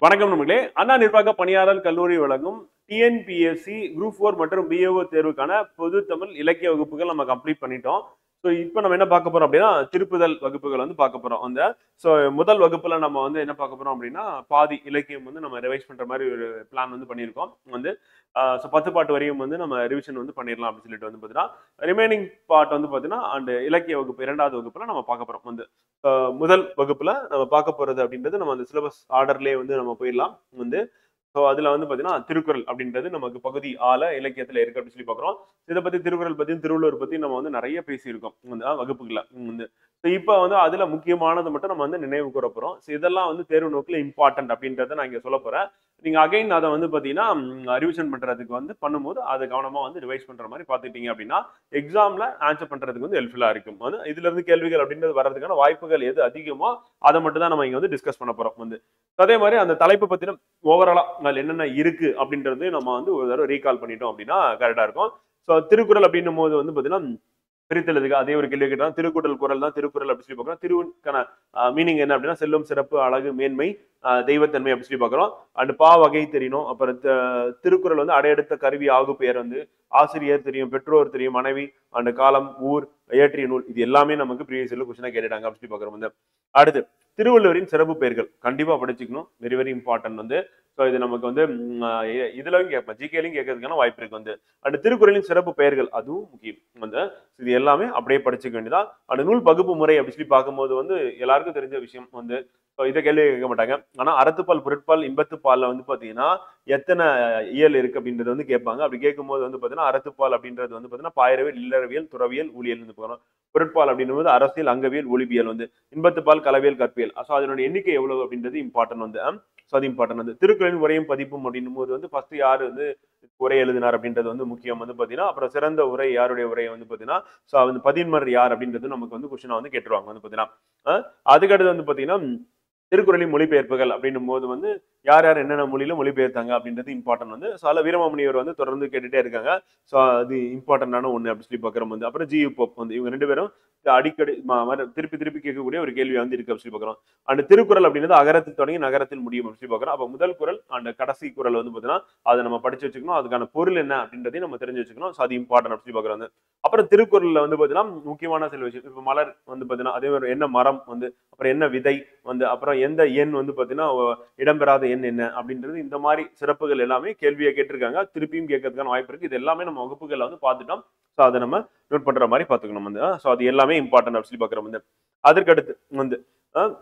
வணக்கம் நண்பர்களே அண்ணா நிர்வாக பணியாளர் கல்லூரி வழங்கும் டிஎன்பிஎஸ்சி குரூப் ஃபோர் மற்றும் பிஏஓ தேர்வுக்கான பொது தமிழ் இலக்கிய வகுப்புகள் நம்ம கம்ப்ளீட் பண்ணிட்டோம் ஸோ இப்போ நம்ம என்ன பார்க்க போறோம் அப்படின்னா திருப்புதல் வகுப்புகள் வந்து பார்க்க போறோம் அந்த ஸோ முதல் வகுப்புல நம்ம வந்து என்ன பார்க்க போறோம் அப்படின்னா பாதி இலக்கியம் வந்து நம்ம ரிவைஸ் பண்ற மாதிரி ஒரு பிளான் வந்து பண்ணியிருக்கோம் வந்து ஸோ பத்து பாட்டு வரையும் வந்து நம்ம ரிவிஷன் வந்து பண்ணிடலாம் அப்படின்னு சொல்லிட்டு வந்து பார்த்தீங்கன்னா ரிமைனிங் பார்ட் வந்து பார்த்தீங்கன்னா அந்த இலக்கிய வகுப்பு இரண்டாவது வகுப்புல நம்ம பார்க்க போறோம் வந்து அஹ் முதல் வகுப்புல நம்ம பார்க்க போறது அப்படின்றது நம்ம அந்த சிலபஸ் ஆர்டர்லேயே வந்து நம்ம போயிடலாம் வந்து ஸோ அதுல வந்து பார்த்தீங்கன்னா திருக்குறள் அப்படின்றது நமக்கு பகுதி ஆல இலக்கியத்துல இருக்கு அப்படின்னு சொல்லி பார்க்குறோம் இதை பத்தி திருக்குறள் பத்தியும் திருவள்ளுவர் பத்தி நம்ம வந்து நிறைய பேசியிருக்கோம் இந்த வகுப்புகளை வந்து ஸோ இப்போ வந்து அதுல முக்கியமானது மட்டும் நம்ம வந்து நினைவு கூற போறோம் ஸோ இதெல்லாம் வந்து தேர்வு நோக்கில் இம்பார்ட்டன்ட் அப்படின்றத நான் இங்க சொல்ல போறேன் நீங்க அகைன் அதை வந்து பாத்தீங்கன்னா ரிவிஷன் பண்றதுக்கு வந்து பண்ணும்போது அதை கவனமா வந்து ரிவைஸ் பண்ற மாதிரி பார்த்துட்டீங்க அப்படின்னா எக்ஸாம்ல ஆன்சர் பண்றதுக்கு வந்து ஹெல்ப்ஃபுல்லா இருக்கும் வந்து இதுல இருந்து கேள்விகள் அப்படின்றது வர்றதுக்கான வாய்ப்புகள் எது அதிகமோ அதை மட்டும் தான் நம்ம இங்க வந்து டிஸ்கஸ் பண்ண போறோம் வந்து அதே மாதிரி அந்த தலைப்பு பத்தின ஓவராலா அதில் என்னென்ன இருக்கு அப்படின்றது நம்ம வந்து ஒரு தடவை ரீகால் பண்ணிட்டோம் அப்படின்னா கரெக்டா இருக்கும் ஸோ திருக்குறள் அப்படின்னும் போது வந்து பாத்தீங்கன்னா பிரித்தெழுதுக அதே ஒரு கேள்வி கேட்டாலும் திருக்குறள் குரல் தான் திருக்குறள் அப்படின்னு சொல்லி பார்க்குறோம் திருவுக்கான மீனிங் என்ன அப்படின்னா செல்வம் சிறப்பு அழகு மேன்மை ஆஹ் தெய்வத்தன்மை அப்படின்னு சொல்லி பார்க்குறோம் அண்ட் பா வகை தெரியணும் அப்புறம் த- திருக்குறள் வந்து அடையெடுத்த கருவி ஆகு பெயர் வந்து ஆசிரியர் தெரியும் பெற்றோர் தெரியும் மனைவி அண்ட் காலம் ஊர் இயற்றிய நூல் இது எல்லாமே நமக்கு ப்ரீவியஸ் இயர்ல கொஸ்டினா கேட்டுட்டாங்க அப்படின்னு சொல்லி பார்க்குறோம் வந்து அடுத்து திருவள்ளுவரின் சிறப்பு பெயர்கள் கண்டிப்பா படிச்சுக்கணும் வெரி வெரி இம்பார்ட்டன்ட் வந்து ஸோ இது நமக்கு வந்து ம், ஆஹ் இ- இதுலயும் கேட்பேன் ஜிகேலையும் கேட்கறதுக்கான வாய்ப்பு இருக்கு வந்து அண்ட் திருக்குறளின் சிறப்பு பெயர்கள் அதுவும் முக்கியம் வந்து இது எல்லாமே அப்படியே படிச்சுக்க வேண்டியதான் அந்த நூல் பகுப்பு முறை அப்படி சொல்லி பார்க்கும்போது வந்து எல்லாருக்கும் தெரிஞ்ச விஷயம் வந்து ஸோ இதை கேள்வி கேட்க மாட்டாங்க ஆனா அறத்துப்பால் பொருட்பால் இன்பத்துப்பால்ல வந்து பாத்தீங்கன்னா எத்தனை இயல் இருக்கு அப்படின்றது வந்து கேட்பாங்க அப்படி கேட்கும்போது வந்து பாத்தீங்கன்னா அறத்துப்பால் அப்படின்றது வந்து பாத்தீங்கன்னா பாயிரவியல் இல்லறவியல் துறவியல் ஊழியல் வந்து போகிறோம் பொருட்பால் அப்படின்னும் போது அரசியல் அங்கவியல் ஒளிபியல் வந்து இன்பத்துப்பால் கலவியல் கற்பியல் ஸோ அதனுடைய எண்ணிக்கை எவ்வளவு அப்படின்றது இம்பார்ட்டன்ட் வந்து ஸோ அது இம்பார்ட்டன்ட் வந்து திருக்குறளின் உரையும் பதிப்பும் அப்படின்னும் போது வந்து ஃபர்ஸ்ட் யார் வந்து உரை எழுதினார் அப்படின்றது வந்து முக்கியம் வந்து பாத்தீங்கன்னா அப்புறம் சிறந்த உரை யாருடைய உரை வந்து பாத்தீங்கன்னா ஸோ வந்து பதின்மர் யார் அப்படின்றது நமக்கு வந்து கொஸ்டினா வந்து கேட்டுருவாங்க வந்து பாத்தீங்கன்னா அஹ் அதுக்கடுத்து வந்து பாத்தீங்கன்னா ம், திருக்குறளின் மொழிபெயர்ப்புகள் அப்படின்னும் போது வந்து யார் யார் என்னென்ன மொழியில மொழிபெயர்த்தாங்க அப்படின்றது இம்பார்ட்டன்ட் வந்து ஸோ அதில் வீரமாமுனிவர் வந்து தொடர்ந்து கேட்டுட்டே இருக்காங்க ஸோ அது இம்பார்ட்டன்டான ஒன்று அப்படி சொல்லி பார்க்குறோம் வந்து அப்புறம் ஜியு போப் வந்து இவங்க ரெண்டு பேரும் அடிக்கடி ம- மறு- திருப்பி திருப்பி கேட்கக்கூடிய ஒரு கேள்வி வந்து இருக்கு அப்படி சொல்லி பார்க்குறோம் அந்த திருக்குறள் அப்படின்றது அகரத்தில் தொடங்கி நகரத்தில் முடியும் அப்படி சொல்லி பார்க்குறோம் அப்போ முதல் குறள் அந்த கடைசி குறள் வந்து பார்த்தீங்கன்னா அதை நம்ம படிச்சு வச்சுக்கணும் அதுக்கான பொருள் என்ன அப்படின்றதையும் நம்ம தெரிஞ்சு வச்சுக்கணும் ஸோ அது இம்பார்ட்டன்ட் அப்படி சொல்லி பார்க்குறோம் வந்து அப்புறம் திருக்குறள்ல வந்து பார்த்தீங்கன்னா முக்கியமான சில விஷயம் இப்போ மலர் வந்து பார்த்தீங்கன்னா அதே மாதிரி என்ன மரம் வந்து அப்புறம் என்ன விதை வந்து அப்புறம் எந்த எண் வந்து பார்த்தீங்கன்னா ஒ- இடம்பெறாத எண் என்ன அப்படின்றது இந்த மாதிரி சிறப்புகள் எல்லாமே கேள்வியை கேட்டிருக்காங்க திருப்பியும் கேட்கறதுக்கான வாய்ப்பு இருக்கு இது எல்லாமே நம்ம வகுப்புகளில் வந்து பார்த்துட்டோம் ஸோ அதை நம்ம நோட் பண்ற மாதிரி பார்த்துக்கணும் வந்து ஸோ அது எல்லாமே இம்பார்ட்டன்ட் அப்படி சொல்லி பார்க்குறோம் வந்து அதற்கடுத்து வந்து அஹ்,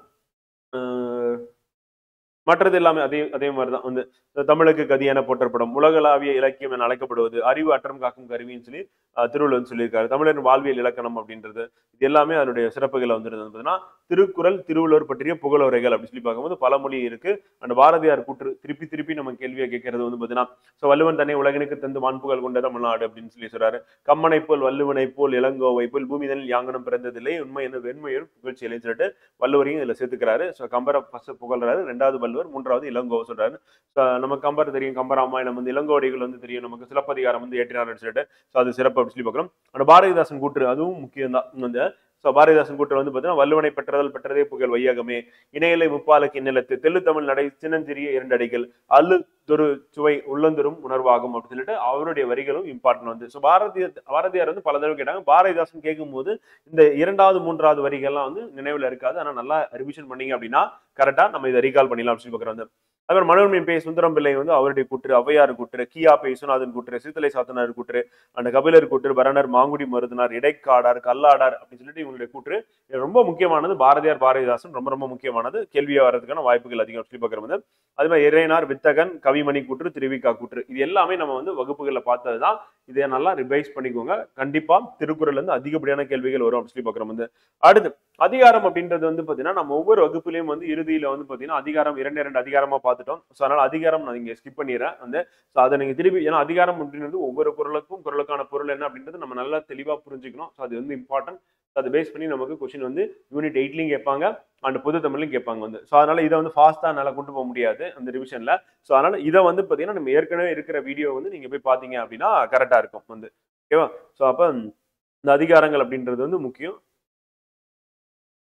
அஹ், மற்றது எல்லாமே அதே அதே மாதிரி தான் வந்து இந்த தமிழுக்கு கதி என போற்றப்படும் உலகளாவிய இலக்கியம் என அழைக்கப்படுவது அறிவு அற்றம் காக்கும் கருவின்னு சொல்லி அஹ், திருவள்ளுவர் வந்து சொல்லியிருக்காரு தமிழரின் வாழ்வியல் இலக்கணம் அப்படின்றது இது எல்லாமே அதனுடைய சிறப்புகளை வந்துருது பார்த்தீங்கன்னா திருக்குறள் திருவள்ளுவர் பற்றிய புகழுரைகள் அப்படி சொல்லி பார்க்கும்போது பழமொழி இருக்கு அந்த பாரதியார் கூற்று திருப்பி திருப்பி நம்ம கேள்வியை கேட்கறது வந்து பார்த்தீங்கன்னா ஸோ வள்ளுவன் தன்னை உலகினுக்கு தந்து வான்புகழ் கொண்ட தமிழ்நாடு அப்படின்னு சொல்லி சொல்றாரு கம்மனை போல் வள்ளுவனை போல் இளங்கோவை போல் பூமிதனில் யாங்கனம் பிறந்ததில்லை உண்மை என்ன வெண்மையும் புகழ்ச்சியிலையும் சொல்லிட்டு வள்ளுவரையும் இதுல சேர்த்துக்கிறாரு ஸோ கம்பரை ஃபர்ஸ்ட் புகழ்றாரு ரெண்டாவது வள்ளுவர் மூன்றாவது இளங்கோவை சொல்றாரு ஸோ நம்ம கம்பர் தெரியும் கம்பராமாயணம் வந்து இளங்கோடிகள் வந்து தெரியும் நமக்கு சிலப்பதிகாரம் வந்து ஏற்றினார்னு சொல்லிட்டு ஸோ அது சிறப்பு அப்படின்னு சொல்லி பார்க்குறோம் அந்த பாரதிதாசன் கூற்று அதுவும் முக்கியம் தான் வந்து ஸோ பாரதிதாசன் கூற்று வந்து பார்த்தீங்கன்னா வள்ளுவனை பெற்றதல் பெற்றதே புகழ் வையகமே இணையலை முப்பாலக்கு நிலத்து தெல்லு தமிழ் நடை சின்னஞ்சிறிய இரண்டடிகள் அல்லு தொரு சுவை உள்ளந்தரும் உணர்வாகும் அப்படின்னு சொல்லிட்டு அவருடைய வரிகளும் இம்பார்ட்டன்ட் வந்து ஸோ பாரதிய பாரதியார் வந்து பல தடவை கேட்டாங்க பாரதிதாசன் கேட்கும்போது இந்த இரண்டாவது மூன்றாவது வரிகள்லாம் வந்து நினைவுல இருக்காது ஆனால் நல்லா ரிவிஷன் பண்ணீங்க அப்படின்னா கரெக்டா நம்ம இதை ரீகால் பண்ணிடலாம் அப்படின்னு சொல்லி பார்க்குறோம் வந்து அவர் மனோன்மையின் பே சுந்தரம் பிள்ளை வந்து அவருடைய கூற்று ஔவையார் கூற்று கியா பே விஸ்வநாதன் கூற்று சீத்தலை சாத்தனார் கூற்று அந்த கபிலர் கூற்று பரணர் மாங்குடி மருதனார் இடைக்காடார் கல்லாடார் அப்படின்னு சொல்லிட்டு இவங்களுடைய கூற்று இது ரொம்ப முக்கியமானது பாரதியார் பாரதிதாசன் ரொம்ப ரொம்ப முக்கியமானது கேள்வியா வர்றதுக்கான வாய்ப்புகள் அதிகம் சொல்லி பார்க்குறோம் வந்து அதே மாதிரி இறையனார் வித்தகன் கவிமணி கூற்று திருவிக்கா கூற்று இது எல்லாமே நம்ம வந்து வகுப்புகளில் பார்த்ததுதான் இதை நல்லா ரிவைஸ் பண்ணிக்கோங்க கண்டிப்பா திருக்குறள்ல இருந்து அதிகப்படியான கேள்விகள் வரும் அப்படின்னு சொல்லி பார்க்குறோம் வந்து அடுத்து அதிகாரம் அப்படின்றது வந்து பாத்தீங்கன்னா நம்ம ஒவ்வொரு வகுப்புலயும் வந்து இறுதியில வந்து பாத்தீங்கன்னா அதிகாரம் இரண்டு இரண்டு அதிகாரமா பார்த்துட்டோம் ஸோ அதனால அதிகாரம் நான் இங்க ஸ்கிப் பண்ணிடுறேன் வந்து ஸோ அதை நீங்க திருப்பி ஏன்னா அதிகாரம் அப்படின்றது ஒவ்வொரு குரலுக்கும் குரலுக்கான பொருள் என்ன அப்படின்றது நம்ம நல்லா தெளிவா புரிஞ்சுக்கணும் ஸோ அது வந்து இம்பார்ட்டன்ட் அதை பேஸ் பண்ணி நமக்கு கொஸ்டின் வந்து யூனிட் எயிட்லையும் கேட்பாங்க அண்ட் பொது தமிழ்லையும் கேட்பாங்க வந்து ஸோ அதனால இதை வந்து ஃபாஸ்ட்டாக என்னால் கொண்டு போக முடியாது அந்த ரிவிஷன்ல ஸோ அதனால இதை வந்து பார்த்தீங்கன்னா நம்ம ஏற்கனவே இருக்கிற வீடியோ வந்து நீங்க போய் பார்த்தீங்க அப்படின்னா கரெக்டாக இருக்கும் வந்து ஓகேவா ஸோ அப்போ இந்த அதிகாரங்கள் அப்படின்றது வந்து முக்கியம்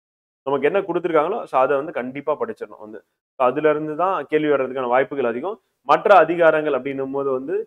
நமக்கு என்ன கொடுத்துருக்காங்களோ ஸோ அதை வந்து கண்டிப்பா படிச்சிடணும் வந்து So அதுல இருந்து தான் கேள்வி வர்றதுக்கான வாய்ப்புகள் அதிகம் மற்ற அதிகாரங்கள் அப்படின்னும் போது வந்து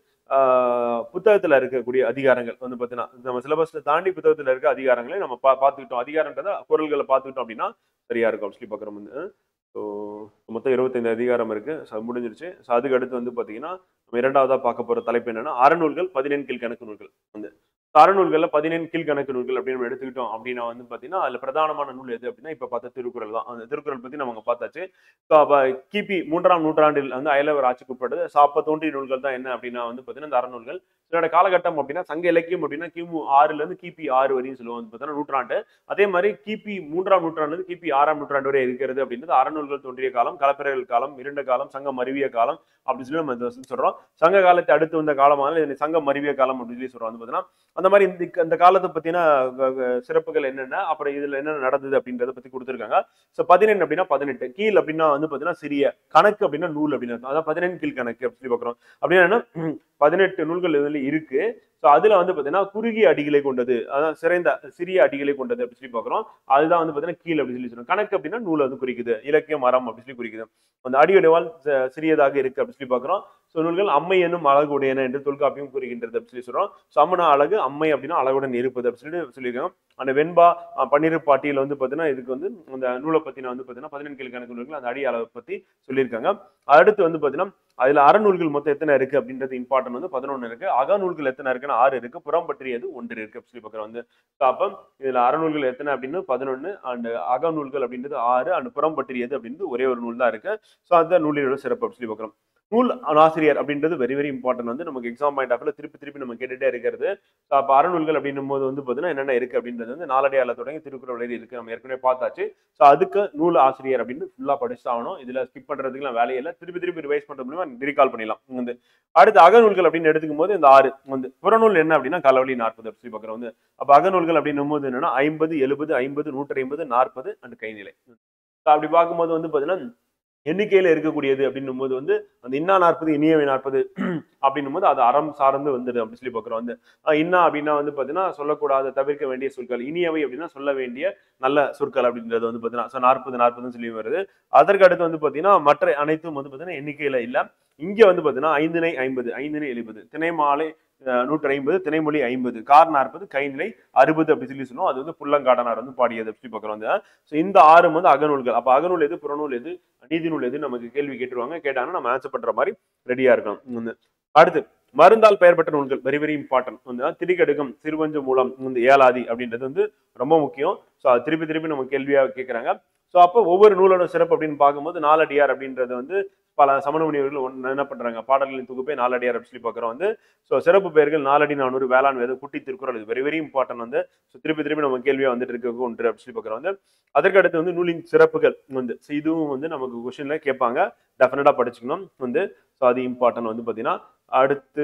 ஆஹ் புத்தகத்துல இருக்கக்கூடிய அதிகாரங்கள் வந்து பார்த்தீங்கன்னா நம்ம சிலபஸ்ல தாண்டி புத்தகத்துல இருக்க அதிகாரங்களை நம்ம பா பார்த்துக்கிட்டோம் அதிகாரன்றதை குரல்களை பார்த்துக்கிட்டோம் அப்படின்னா சரியா இருக்கும் சொல்லி பார்க்குறோம் வந்து ஸோ மொத்தம் இருபத்தைந்து அதிகாரம் இருக்கு ஸோ முடிஞ்சிருச்சு ஸோ அதுக்கு அடுத்து வந்து பார்த்தீங்கன்னா நம்ம இரண்டாவதா பார்க்க போற தலைப்பு என்னன்னா அறநூல்கள் பதினெண் கீழ் கணக்கு நூல்கள் வந்து அறநூல்கள்ல பதினெண் கீழ்கணக்கு நூல்கள் அப்படின்னு நம்ம எடுத்துக்கிட்டோம் அப்படின்னா வந்து பாத்தீங்கன்னா அதுல பிரதானமான நூல் எது அப்படின்னா இப்ப பார்த்த திருக்குறள் தான் அந்த திருக்குறள் பத்தி நம்ம பார்த்தாச்சு ஸோ அப்ப கிபி மூன்றாம் நூற்றாண்டில் வந்து அயலவர் ஆட்சிக்கு உட்பட்டது ஸோ அப்ப தோன்றிய நூல்கள் தான் என்ன அப்படின்னா வந்து பாத்தீங்கன்னா இந்த அறநூல்கள் இதோட காலகட்டம் அப்படின்னா சங்க இலக்கியம் அப்படின்னா கிமு ஆறுல இருந்து கிபி ஆறு வரையும் சொல்லுவோம் வந்து பார்த்தீங்கன்னா நூற்றாண்டு அதே மாதிரி கிபி மூன்றாம் நூற்றாண்டு இருந்து கிபி ஆறாம் நூற்றாண்டு வரை இருக்கிறது அப்படின்றது அறநூல்கள் தோன்றிய காலம் கலப்பிரர்கள் காலம் இருண்ட காலம் சங்கம் மருவிய காலம் அப்படி சொல்லி நம்ம இதை சொல்றோம் சங்க காலத்தை அடுத்து வந்த காலமான இதனை சங்கம் மருவிய காலம் அப்படின்னு சொல்லி சொல்றோம் வந்து பார்த்தீங்கன்னா அந்த மாதிரி இந்த இந்த காலத்தை பத்தின க- க- சிறப்புகள் என்னென்ன அப்புறம் இதுல என்னென்ன நடந்தது அப்படின்றத பத்தி கொடுத்துருக்காங்க ஸோ பதினெண் அப்படின்னா பதினெட்டு கீழ் அப்படின்னா வந்து பார்த்தீங்கன்னா சிறிய கணக்கு அப்படின்னா நூல் அப்படின்னு அர்த்தம். அதான் பதினெண் கீழ் கணக்கு அப்படி சொல்லி பார்க்குறோம் அப்படின்னா என்ன ம், பதினெட்டு நூல்கள் இதுல இருக்கு ஸோ அதுல வந்து பார்த்தீங்கன்னா குறுகிய அடிகளை கொண்டது அதான் சிறைந்த சிறிய அடிகளை கொண்டது அப்படி சொல்லி பார்க்குறோம் அதுதான் வந்து பார்த்தீங்கன்னா கீழ் அப்படி சொல்லி சொல்றோம் கணக்கு அப்படின்னா நூலை வந்து குறிக்குது இலக்கியம் மரம் அப்படி சொல்லி குறிக்குது அந்த அடியுடைவால் ச- சிறியதாக இருக்கு அப்படி சொல்லி பார்க்குறோம் ஸோ நூல்கள் அம்மை என்னும் அழகு உடையன என்று தொல்காப்பியம் கூறுகின்றது அப்படி சொல்லி சொல்றோம் சமண அழகு அம்மை அப்படின்னா அழகுடன் இருப்பது அப்படி சொல்லி சொல்லியிருக்காங்க அந்த வெண்பா அஹ், பன்னிரு பாட்டியில் வந்து பார்த்தீங்கன்னா இதுக்கு வந்து அந்த நூலை பத்தின வந்து பார்த்தீங்கன்னா பதினெண்டு கீழ்கணக்கு நூல்கள் அந்த அடி அளவை பத்தி சொல்லியிருக்காங்க அடுத்து வந்து பார்த்தீங்கன்னா அதுல அறநூல்கள் மொத்தம் எத்தனை இருக்கு அப்படின்றது இம்பார்ட்டன் வந்து பதினொன்று இருக்கு அகநூல்கள் எத்தனை இருக்குன்னா ஆறு இருக்கு புறம் பற்றியது ஒன்று இருக்கு அப்படி சொல்லி பார்க்குறோம் வந்து So, அப்ப இதுல அறநூல்கள் எத்தனை அப்படின்னு பதினொன்று அண்ட் அகநூல்கள் அப்படின்றது ஆறு அண்ட் புறம் பற்றியது அப்படின்றது ஒரே ஒரு நூல் தான் இருக்கு ஸோ அந்த நூலினோட சிறப்பு அப்படி சொல்லி பார்க்குறோம் நூல் ஆசிரியர் அப்படின்றது வெரி வெரி இம்பார்ட்டன்ட் வந்து நமக்கு எக்ஸாம் பாயிண்ட் ஆஃப்ல திருப்பி திருப்பி நம்ம கேட்டுட்டே இருக்கிறது ஸோ அப்போ அறநூல்கள் அப்படின்னும் போது வந்து பார்த்தீங்கன்னா என்னென்ன இருக்கு அப்படின்றது வந்து நாலடியால தொடங்கி திருக்குறள் வரை இருக்கு நம்ம ஏற்கனவே பார்த்தாச்சு ஸோ அதுக்கு நூல் ஆசிரியர் அப்படின்னு ஃபுல்லா படிச்சு ஆகணும் இதுல ஸ்கிப் பண்றதுக்குலாம் வேலையே இல்லை திருப்பி திருப்பி ரிவைஸ் பண்றது மூலியமா ரீகால் பண்ணிடலாம் இங்க வந்து அடுத்து அகநூல்கள் அப்படின்னு எடுத்துக்கும் போது இந்த ஆறு வந்து புறநூல் என்ன அப்படின்னா கலவழி நாற்பது அப்படி சொல்லி பார்க்குறோம் வந்து அப்போ அகநூல்கள் அப்படின்னும் போது என்னன்னா ஐம்பது எழுபது ஐம்பது நூற்றி ஐம்பது நாற்பது அண்ட் கைநிலை So, அப்படி பார்க்கும்போது வந்து பார்த்தீங்கன்னா எண்ணிக்கையில இருக்கக்கூடியது அப்படின்னும் போது வந்து அந்த இன்னா நாற்பது இனியவை நாற்பது அப்படின்னும் போது அது அறம் சார்ந்து வந்துடுது அப்படின்னு சொல்லி பார்க்குறோம் வந்து அஹ் இன்னா அப்படின்னா வந்து பார்த்தீங்கன்னா சொல்லக்கூடாத தவிர்க்க வேண்டிய சொற்கள் இனியவை அப்படின்னா சொல்ல வேண்டிய நல்ல சொற்கள் அப்படின்றது வந்து பார்த்தீங்கன்னா ஸோ நாற்பது நாற்பதுன்னு சொல்லி வருது அதற்கு அடுத்து வந்து பார்த்தீங்கன்னா மற்ற அனைத்தும் வந்து பார்த்தீங்கன்னா எண்ணிக்கையில இல்லை இங்க வந்து பார்த்தீங்கன்னா ஐந்தினை ஐம்பது ஐந்தினை எழுபது திணை மாலை அஹ், நூற்றி ஐம்பது திணைமொழி ஐம்பது கார் நாற்பது கைநிலை அறுபது அப்படி சொல்லி சொன்னோம் அது வந்து புல்லங்காடனார் வந்து பாடியது அப்படி பார்க்குறோம் வந்து ஸோ இந்த ஆறு வந்து அகநூல்கள் அப்போ அகநூல் எது புறநூல் எது நீதிநூல் எது நமக்கு கேள்வி கேட்டுருவாங்க கேட்டாங்கன்னா நம்ம ஆன்சர் பண்ற மாதிரி ரெடியா இருக்கணும் வந்து அடுத்து மருந்தால் பெயர் பெற்ற நூல்கள் வெரி வெரி இம்பார்ட்டன்ட் வந்து திரிகடுகம் சிறுவஞ்ச மூலம் வந்து ஏலாதி அப்படின்றது வந்து ரொம்ப முக்கியம் ஸோ அது திருப்பி திருப்பி நம்ம கேள்வியா கேட்குறாங்க ஸோ அப்போ ஒவ்வொரு நூலோட சிறப்பு அப்படின்னு பார்க்கும்போது நாலடியார் அப்படின்றது வந்து பல சமண முனிவர்கள் ஒன்று என்ன பண்றாங்க பாடல்களின் தொகுப்பே நாலடியார் அப்படின்னு சொல்லி பார்க்குறோம் வந்து ஸோ சிறப்பு பெயர்கள் நாலடி நானூறு வேளாண் வேதம் குட்டி திருக்குறள் இது வெரி வெரி இம்பார்ட்டன்ட் வந்து ஸோ திருப்பி திருப்பி நம்ம கேள்வியா வந்துட்டு இருக்க ஒன்று அப்படின்னு சொல்லி பார்க்குறோம் வந்து அதற்கு அடுத்து வந்து நூலின் சிறப்புகள் வந்து so இதுவும் வந்து நமக்கு கொஸ்டின்ல கேட்பாங்க டெஃபினட்டா படிச்சுக்கணும் வந்து ஸோ அது இம்பார்ட்டன்ட் வந்து பார்த்தீங்கன்னா அடுத்து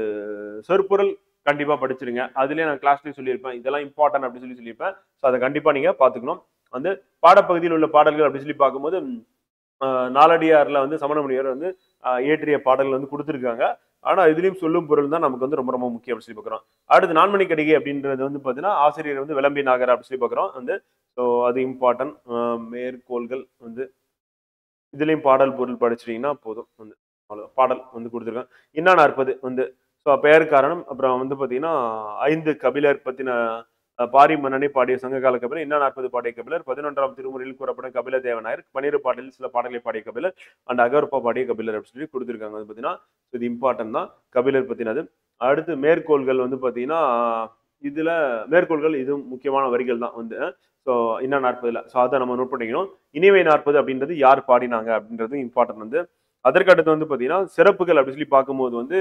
சொற்பொருள் கண்டிப்பா படிச்சிருங்க அதுலயே நான் கிளாஸ்லயும் சொல்லியிருப்பேன் இதெல்லாம் இம்பார்ட்டன்ட் அப்படின்னு சொல்லி சொல்லியிருப்பேன் ஸோ அதை கண்டிப்பா நீங்க பாத்துக்கணும் வந்து பாடப்பகுதியில் உள்ள பாடல்கள் அப்படி சொல்லி பார்க்கும்போது ம், ஆஹ், நாலடியார்ல வந்து சமண முனிவர் வந்து ஆஹ், இயற்றிய பாடல்கள் வந்து கொடுத்துருக்காங்க ஆனா இதுலயும் சொல்லும் பொருள் தான் நமக்கு வந்து ரொம்ப ரொம்ப முக்கியம் அப்படி சொல்லி பார்க்குறோம் அடுத்து நான்மணி கடிகை அப்படின்றது வந்து பார்த்தீங்கன்னா ஆசிரியர் வந்து விளம்பி நாகர் அப்படி சொல்லி பார்க்குறோம் வந்து ஸோ அது இம்பார்ட்டன்ட் மேற்கோள்கள் வந்து இதுலயும் பாடல் பொருள் படிச்சிட்டீங்கன்னா போதும் வந்து அவ்வளோ பாடல் வந்து கொடுத்துருக்காங்க இன்னா நாற்பது வந்து ஸோ பெயர் காரணம் அப்புறம் வந்து பார்த்தீங்கன்னா ஐந்து கபிலர் பத்தின அஹ், பாரி மன்னனை பாடிய சங்ககால கபிலர் இன்னா நாற்பது பாடிய கபிலர் பதினொன்றாம் திருமுறையில் கூறப்படும் கபில தேவநாயர் பன்னிரு பாடலில் சில பாடல்களை பாடிய கபிலர் அண்ட் அகர்பா பாடிய கபிலர் அப்படின்னு சொல்லி கொடுத்துருக்காங்க வந்து பார்த்தீங்கன்னா so இது இம்பார்ட்டன்ட் தான் கபிலர் பத்தினது அடுத்து மேற்கோள்கள் வந்து பார்த்தீங்கன்னா இதுல மேற்கோள்கள் இதுவும் முக்கியமான வரிகள் தான் வந்து ஸோ இன்னா நாற்பதுல ஸோ அதை நம்ம நோட் பண்ணிக்கணும் இனிவை நாற்பது அப்படின்றது யார் பாடினாங்க அப்படின்றது இம்பார்ட்டன்ட் வந்து அதற்கு அடுத்து வந்து பார்த்தீங்கன்னா சிறப்புகள் அப்படி சொல்லி பார்க்கும்போது வந்து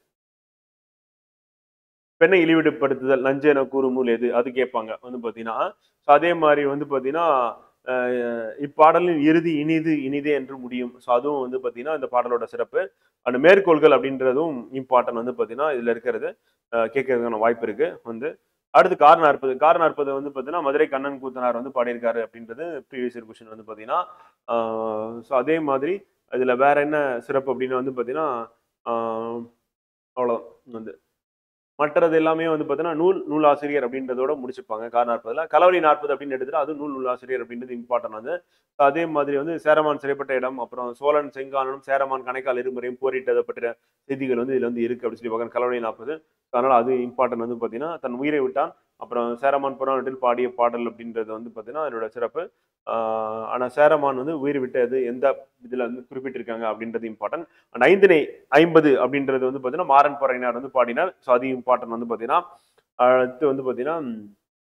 பெண்ணை இழிவுபடுத்துதல் நஞ்சு என கூறும் நூல் எது அது கேட்பாங்க வந்து பார்த்தீங்கன்னா ஸோ அதே மாதிரி வந்து பார்த்தீங்கன்னா அஹ், இப்பாடலின் இறுதி இனிது இனிதே என்று முடியும் ஸோ அதுவும் வந்து பார்த்தீங்கன்னா இந்த பாடலோட சிறப்பு அந்த மேற்கோள்கள் அப்படின்றதும் இம்பார்ட்டன்ட் வந்து பார்த்தீங்கன்னா இதில் இருக்கிறது அஹ், கேட்கறதுக்கான வாய்ப்பு இருக்கு வந்து அடுத்து கார் நாற்பது கார் நாற்பது வந்து பார்த்தீங்கன்னா மதுரை கண்ணன் கூத்தனார் வந்து பாடியிருக்காரு அப்படின்றது ப்ரீவியஸ் இயர் கொஷின் வந்து பார்த்தீங்கன்னா ஸோ அதே மாதிரி அதில் வேற என்ன சிறப்பு அப்படின்னு வந்து பார்த்தீங்கன்னா ஆஹ் அவ்வளவுதான் வந்து மற்றது எல்லாமே வந்து பார்த்தீங்கன்னா நூல் நூல் ஆசிரியர் அப்படின்றதோட முடிச்சுப்பாங்க கார் நாற்பதுல கலவரி நாற்பது அப்படின்னு எடுத்துட்டு அது நூல் நூல் ஆசிரியர் அப்படின்றது இம்பார்ட்டன் வந்து அதே மாதிரி வந்து சேரமான் சிறைப்பட்ட இடம் அப்புறம் சோழன் செங்கானனும் சேரமான் கணைக்கால் இருமுறையும் போரிட்டதை பற்றிய செய்திகள் வந்து இதுல வந்து இருக்கு அப்படின்னு சொல்லி பார்க்கணும் கலவரி நாற்பது அதனால அது இம்பார்ட்டன் வந்து பார்த்தீங்கன்னா தன் உயிரை விட்டான் அப்புறம் சேரமான் புறாநாட்டில் பாடிய பாடல் அப்படின்றது வந்து பார்த்தீங்கன்னா அதனோட சிறப்பு ஆஹ் ஆனா சேரமான் வந்து உயிர் விட்டது எந்த இதுல வந்து குறிப்பிட்டிருக்காங்க அப்படின்றது இம்பார்ட்டன்ட் அண்ட் ஐந்தினை ஐம்பது அப்படின்றது வந்து பார்த்தீங்கன்னா மாறன் பறையினார் வந்து பாடினார் ஸோ அது இம்பார்ட்டன்ட் வந்து பார்த்தீங்கன்னா அடுத்து வந்து பார்த்தீங்கன்னா ம்,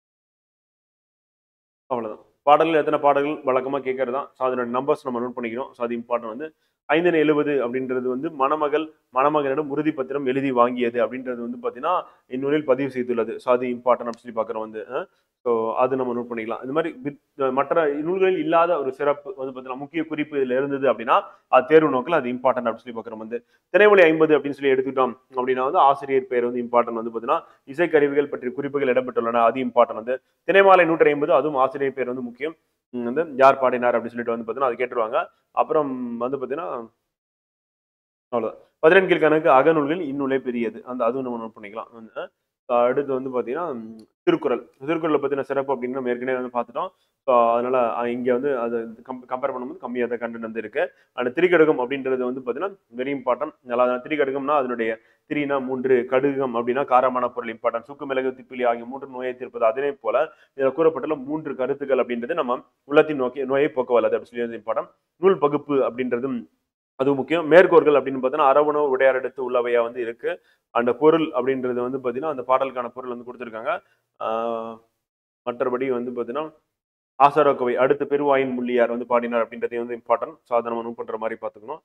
அவ்வளவுதான் பாடல்கள் எத்தனை பாடல்கள் வழக்கமாக கேட்கறது தான் ஸோ அதனோட நம்பர்ஸ் நம்ம நோட் பண்ணிக்கணும் ஸோ அது இம்பார்ட்டன்ட் வந்து ஐந்தினை எழுபது அப்படின்றது வந்து மணமகள் மணமகனிடம் உறுதி பத்திரம் எழுதி வாங்கியது அப்படின்றது வந்து பார்த்தீங்கன்னா இந்நூலில் பதிவு செய்துள்ளது ஸோ அது இம்பார்ட்டன்ட் அப்படின்னு சொல்லி பார்க்குறோம் வந்து ஸோ அது நம்ம நோட் பண்ணிக்கலாம் இந்த மாதிரி வித்- மற்ற நூல்களில் இல்லாத ஒரு சிறப்பு வந்து பார்த்தீங்கன்னா முக்கிய குறிப்பு இதில் இருந்தது அப்படின்னா அது தேர்வு நோக்கில் அது இம்பார்ட்டன்ட் அப்படின்னு சொல்லி பார்க்குறோம் வந்து திரைமொழி ஐம்பது அப்படின்னு சொல்லி எடுத்துக்கிட்டோம் அப்படின்னா வந்து ஆசிரியர் பேர் வந்து இம்பார்ட்டன்ட் வந்து பார்த்தீங்கன்னா இசைக்கருவிகள் பற்றிய குறிப்புகள் இடம்பெற்றுள்ளன அது இம்பார்ட்டன்ட் வந்து திணைமாலை நூற்றி ஐம்பது அதுவும் ஆசிரியர் பேர் வந்து முக்கியம் உம் வந்து யார் பாடினார் அப்படின்னு சொல்லிட்டு வந்து பார்த்தீங்கன்னா அது கேட்டுருவாங்க அப்புறம் வந்து பார்த்தீங்கன்னா அவ்வளோதான் பதினெண்கில் கணக்கு அகநூல்கள் இந்நூலே பெரியது அந்த அதுவும் நம்ம நோட் பண்ணிக்கலாம் வந்து, அஹ் அடுத்து வந்து பார்த்தீங்கன்னா உம், திருக்குறள் திருக்குறளை பற்றின சிறப்பு அப்படின்னு நம்ம ஏற்கனவே வந்து பார்த்துட்டோம் ஸோ அதனால அஹ் இங்க வந்து அது கம்பேர் பண்ணும்போது கம்மியாக தான் கண்டென்ட் வந்து இருக்கு அந்த திரிகடுகம் அப்படின்றது வந்து பார்த்தீங்கன்னா வெரி இம்பார்ட்டன்ட் நல்லா திரிகடுகம்னா அதனுடைய திரினா மூன்று கடுகம் அப்படின்னா காரமான பொருள் இம்பார்ட்டன்ட் சுக்கு மிளகு திப்பிலி ஆகிய மூன்று நோயை தீர்ப்பது அதே போல இதில் கூறப்பட்டுள்ள மூன்று கருத்துக்கள் அப்படின்றது நம்ம உள்ளத்தின் நோக்கி நோயை போக்க வல்லது அப்படின்னு சொல்லி இம்பார்ட்டன்ட் நூல் பகுப்பு அப்படின்றதும் அது முக்கியம் மேற்கோர்கள் அப்படின்னு பார்த்தீங்கன்னா அரவணவு உடையார் எடுத்து உள்ளவையா வந்து இருக்கு அந்த பொருள் அப்படின்றது வந்து பார்த்தீங்கன்னா அந்த பாடலுக்கான பொருள் வந்து கொடுத்துருக்காங்க ஆஹ் மற்றபடி வந்து பார்த்தீங்கன்னா ஆசாரக்கோவை அடுத்து பெருவாயின் முள்ளியார் வந்து பாடினார் அப்படின்றதையும் வந்து இம்பார்ட்டன்ட் ஸோ அதை நம்ம நோட் பண்ற மாதிரி பார்த்துக்கணும்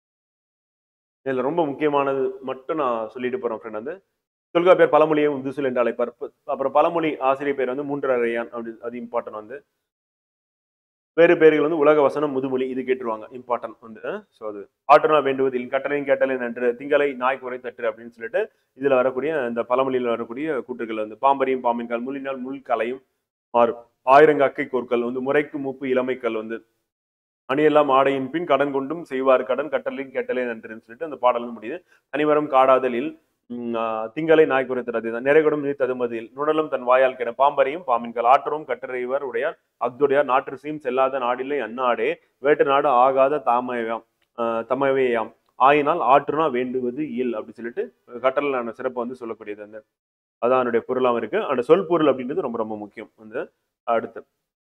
இதுல ரொம்ப முக்கியமானது மட்டும் நான் சொல்லிட்டு போறேன் ஃப்ரெண்ட் வந்து தொல்காப்பியர் பழமொழியை உந்துசுல் என்று அழைப்பார் ப- அப்புறம் பழமொழி ஆசிரியர் பேர் வந்து மூன்றரையான் அப்படி அது இம்பார்ட்டன்ட் வந்து வேறு பேர்கள் வந்து உலக வசனம் முதுமொழி இது கேட்டுருவாங்க இம்பார்ட்டன்ட் வந்து ஸோ அது ஆற்றுனா வேண்டுவதில் கட்டளையும் கேட்டலேன் என்று திங்களை நாய் குறை தட்டு அப்படின்னு சொல்லிட்டு இதுல வரக்கூடிய இந்த பழமொழியில் வரக்கூடிய கூற்றுகள் வந்து பாம்பரியும் பாம்பின்கால் முள்ளினால் முள் கலையும் மாறும் ஆயிரங்க அக்கை கோர்க்கல் வந்து முறைக்கு மூப்பு இளமைக்கல் வந்து அணியெல்லாம் ஆடையின் பின் கடன் கொண்டும் செய்வார் கடன் கட்டளையும் கேட்டலே நன்றுன்னு சொல்லிட்டு அந்த பாடல் வந்து முடியுது தனிவரம் காடாதலில் உம், ஆஹ், திங்களை நாய் குறைத்தது தான் நிறைகடும் நீர் ததுமதில் நுடலும் தன் வாயால் கிட பாம்பரையும் பாம்பின்கள் ஆற்றரும் கட்டறைவர் உடையார் அக்துடையார் நாற்றுசீம் செல்லாத நாடில்லை அந்நாடே வேட்டு நாடு ஆகாத தாமயாம் ஆஹ், தமவையாம் ஆயினால் ஆற்றுனா வேண்டுவது இல் அப்படி சொல்லிட்டு கட்டளான சிறப்பு வந்து சொல்லக்கூடியது அந்த அதான் அதனுடைய பொருளாகவும் இருக்கு அந்த சொல் பொருள் அப்படின்றது ரொம்ப ரொம்ப முக்கியம் வந்து அடுத்து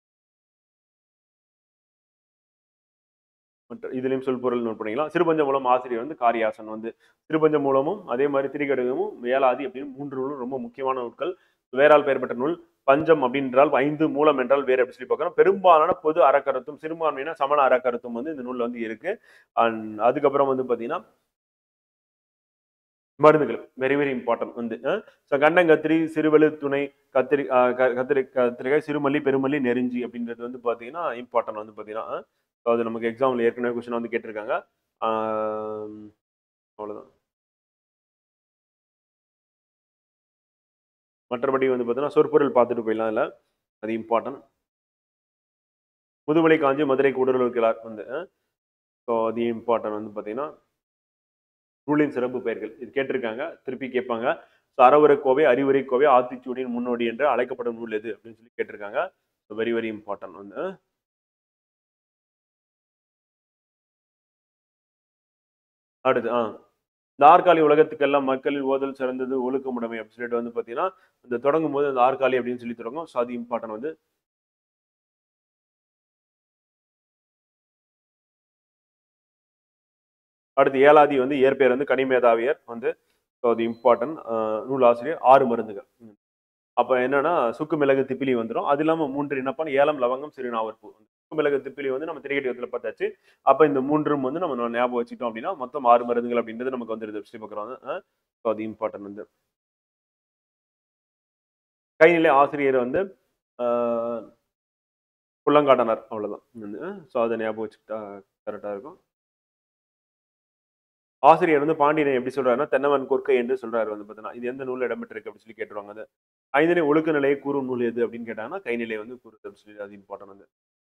மற்ற இதுலயும் சொல் பொருள் நோட் பண்ணிக்கலாம் சிறுபஞ்ச மூலம் ஆசிரியர் வந்து காரியாசன் வந்து சிறுபஞ்ச மூலமும் அதே மாதிரி திரிகடுகமும் வேலாதி அப்படின்னு மூன்று நூலும் ரொம்ப முக்கியமான நூல்கள் வேறால் பெயர் பெற்ற நூல் பஞ்சம் அப்படின்றால் ஐந்து மூலம் என்றால் வேறு அப்படி சொல்லி பார்க்கணும் பெரும்பாலான பொது அறக்கருத்தும் சிறுபான்மையின சமண அறக்கருத்தும் வந்து இந்த நூல்ல வந்து இருக்கு அண்ட் அதுக்கப்புறம் வந்து பாத்தீங்கன்னா மருந்துகள் வெரி வெரி இம்பார்ட்டன்ட் வந்து ஸோ கண்டங்கத்திரி சிறுவலு துணை கத்திரி அஹ் க- கத்திரி கத்திரிக்காய் சிறுமல்லி பெருமல்லி நெருஞ்சி அப்படின்றது வந்து பார்த்தீங்கன்னா இம்பார்ட்டன்ட் வந்து பார்த்தீங்கன்னா ஸோ அது நமக்கு எக்ஸாமில் ஏற்கனவே கொஸ்டின் வந்து கேட்டிருக்காங்க ஆம், அவ்வளவுதான் மற்றபடி வந்து பார்த்தீங்கன்னா சொற்பொருள் பார்த்துட்டு போயிடலாம் இல்லை அது இம்பார்ட்டன்ட் முதுமலை காஞ்சி மதுரை கூடலூர் இருக்கிறார் வந்து ஸோ அது இம்பார்ட்டன்ட் வந்து பார்த்தீங்கன்னா நூலின் சிறப்பு பெயர்கள் இது கேட்டிருக்காங்க திருப்பி கேட்பாங்க ஸோ அறவுரை கோவை அறிவுரை கோவை ஆத்திச்சூடியின் முன்னோடி என்று அழைக்கப்படும் நூல் எது அப்படின்னு சொல்லி கேட்டிருக்காங்க ஸோ வெரி வெரி இம்பார்ட்டன்ட் வந்து அடுத்து ஆ இந்த ஆற்காலி உலகத்துக்கெல்லாம் மக்களில் ஓதல் சிறந்தது ஒழுக்கமுடைமை அப்படின்னு சொல்லிட்டு வந்து பார்த்தீங்கன்னா இந்த தொடங்கும் போது அந்த ஆற்காலி அப்படின்னு சொல்லி தொடங்கும் ஸோ அது இம்பார்ட்டன்ட் வந்து அடுத்து ஏழாதி வந்து இயற்பெயர் வந்து கனிமேதாவியர் வந்து ஸோ அது இம்பார்ட்டன்ட் நூலாசிரியர் ஆறு மருந்துகள் ம். அப்போ என்னன்னா சுக்கு மிளகு திப்பிலி வந்துடும் அது இல்லாமல் மூன்று இனப்பான் ஏலம் லவங்கம் சிறுநாவற்பூ சுக்கு மிளகு திப்பிலி வந்து நம்ம திரிகடியத்தில் பார்த்தாச்சு அப்போ இந்த மூன்றும் வந்து நம்ம ஞாபகம் வச்சுட்டோம் அப்படின்னா மொத்தம் ஆறு மருந்துகள் அப்படின்றது நமக்கு வந்துருது ஸ்ரீ பக்கம் ஸோ அது இம்பார்ட்டன்ட் வந்து கைநிலை ஆசிரியர் வந்து ஆஹ், புள்ளங்காட்டனர் அவ்வளோதான் ஸோ அதை ஞாபகம் வச்சுக்கிட்டா கரெக்டாக இருக்கும் ஆசிரியர் வந்து பாண்டியனை எப்படி சொல்றாருன்னா தென்னவன் கொற்கை என்று சொல்றாரு வந்து பார்த்தீங்கன்னா இது எந்த நூலில் இடம்பெற்றிருக்கு அப்படின்னு சொல்லி கேட்டுருவாங்க அது ஐந்தனை ஒழுக்க நிலையை கூறும் நூல் எது அப்படின்னு கேட்டாங்கன்னா கைநிலை வந்து கூறுது அப்படின்னு சொல்லி அது இம்பார்ட்டன் வந்து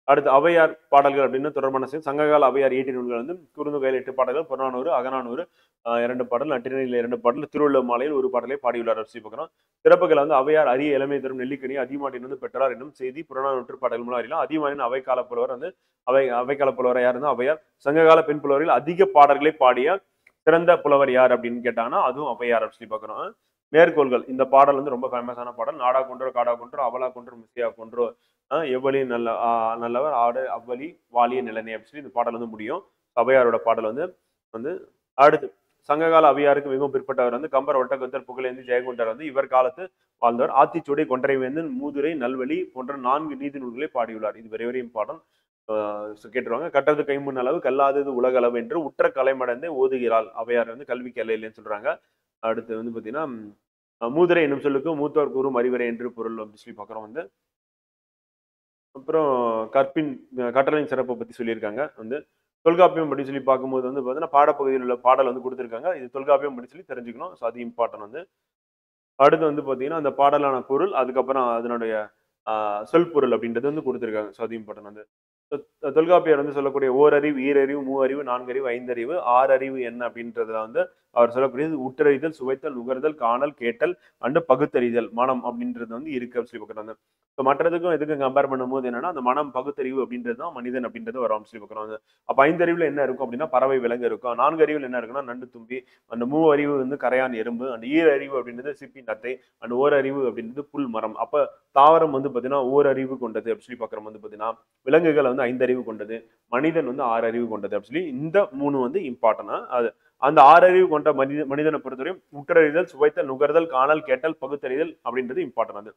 அடுத்து அவையார் பாடல்கள் அப்படின்னு தொடர்பான செய்தி சங்ககால அவையார் ஈட்டி நூல்கள் வந்து குறுந்தொகையில் எட்டு பாடல்கள் புறநானூறு அகநானூறு ஆஹ் இரண்டு பாடல் நற்றினையில் இரண்டு பாடல் திருவள்ளுவர் மாலையில் ஒரு பாடலை பாடியுள்ளார் அரசி பார்க்கிறோம் சிறப்புகள் வந்து அவையார் அரிய இளமை தரும் நெல்லிக்கனி அதிகமாட்டின் வந்து பெற்றார் என்னும் செய்தி புறநானூற்று பாடல் மூலம் அறியலாம் அதிகமானின் அவைக்கால புலவர் வந்து அவை அவைக்கால புலவர் யார் இருந்தால் அவையார் சங்ககால பெண் புலவரில் அதிக பாடல்களை பாடிய சிறந்த புலவர் யார் அப்படின்னு கேட்டாங்கன்னா அதுவும் அவையார் அப்படின்னு சொல்லி பார்க்குறோம் மேற்கோள்கள் இந்த பாடல் வந்து ரொம்ப ஃபேமஸான பாடல் நாடா கொன்றோ காடா கொன்றோ அவலா கொன்றோ மிஸ்ஸியா கொன்றோ ஆஹ் எவ்வளி நல்ல ஆஹ் நல்லவர் ஆடு அவ்வளி வாலிய நிலனே அப்படின்னு சொல்லி இந்த பாடல் வந்து முடியும் அவையாரோட பாடல் வந்து வந்து அடுத்து சங்ககால அவையாருக்கு மிகவும் பிற்பட்டவர் வந்து கம்பர் ஒட்டக்கத்தர் புகழேந்தி ஜெயகுண்டர் வந்து இவர் காலத்து வாழ்ந்தவர் ஆத்திச்சூடி கொன்றைவேந்தன் மூதுரை நல்வழி போன்ற நான்கு நீதி நூல்களை பாடியுள்ளார் இது வெரி வெரி இம்பார்ட்டன்ட் கேட்டுருவாங்க கட்டது கைமுன் அளவு கல்லாதது உலக அளவு என்று உற்ற கலைமடந்தே ஓதுகிறாள் அவையார் வந்து கல்வி இல்லைன்னு சொல்றாங்க அடுத்து வந்து பார்த்தீங்கன்னா ம், மூதுரை என்னும் சொல்லுக்கு மூத்தோர் கூறும் அறிவுரை என்று பொருள் அப்படின்னு சொல்லி பார்க்குறோம் வந்து அப்புறம் கற்பின் அஹ், கற்றலின் சிறப்பை பற்றி சொல்லியிருக்காங்க வந்து தொல்காப்பியம் அப்படின்னு சொல்லி பார்க்கும்போது வந்து பார்த்தீங்கன்னா பாடப்பகுதியில் உள்ள பாடல் வந்து கொடுத்துருக்காங்க இது தொல்காப்பியம் அப்படின்னு சொல்லி தெரிஞ்சுக்கணும் ஸோ அது இம்பார்ட்டன்ட் வந்து அடுத்து வந்து பார்த்தீங்கன்னா அந்த பாடலான பொருள் அதுக்கப்புறம் அதனுடைய ஆஹ், சொல் பொருள் அப்படின்றது வந்து கொடுத்துருக்காங்க ஸோ அது இம்பார்ட்டன்ட் வந்து தொ- தொல்காப்பியர் வந்து சொல்லக்கூடிய ஓரறிவு ஈரறிவு மூவறிவு நான்கறிவு ஐந்தறிவு ஆறறிவு என்ன அப்படின்றதுல வந்து அவர் சொல்லக்கூடியது உற்றறிதல் சுவைத்தல் நுகர்தல் காணல் கேட்டல் அண்டு பகுத்தறிதல் மனம் அப்படின்றது வந்து இருக்கு அப்படின்னு சொல்லி பார்க்குறாங்க ஸோ மற்றதுக்கும் எதுக்கும் கம்பேர் பண்ணும்போது என்னன்னா அந்த மனம் பகுத்தறிவு அப்படின்றது தான் மனிதன் அப்படின்றது வரும் சொல்லி பார்க்குறாங்க அப்போ ஐந்தறிவுல என்ன இருக்கும் அப்படின்னா பறவை விலங்கு இருக்கும் நான்கு அறிவுல என்ன இருக்குன்னா நண்டு தும்பி அந்த மூ அறிவு வந்து கரையான் எறும்பு அந்த ஈர அறிவு அப்படின்றது சிப்பி நத்தை அந்த ஓர் அறிவு அப்படின்றது புல் மரம் அப்போ தாவரம் வந்து பார்த்தீங்கன்னா ஓர் அறிவு கொண்டது அப்படின்னு சொல்லி பார்க்குறோம் வந்து பார்த்தீங்கன்னா விலங்குகள் வந்து ஐந்து அறிவு கொண்டது மனிதன் வந்து ஆறு அறிவு கொண்டது அப்படின்னு சொல்லி இந்த மூணு வந்து இம்பார்ட்டனா அது அந்த ஆறு அறிவு கொண்ட மனித மனிதனை பொறுத்தவரையும் முற்றறிதல் சுவைத்தல் நுகர்தல் காணல் கேட்டல் பகுத்தறிதல் அப்படின்றது இம்பார்ட்டன் அது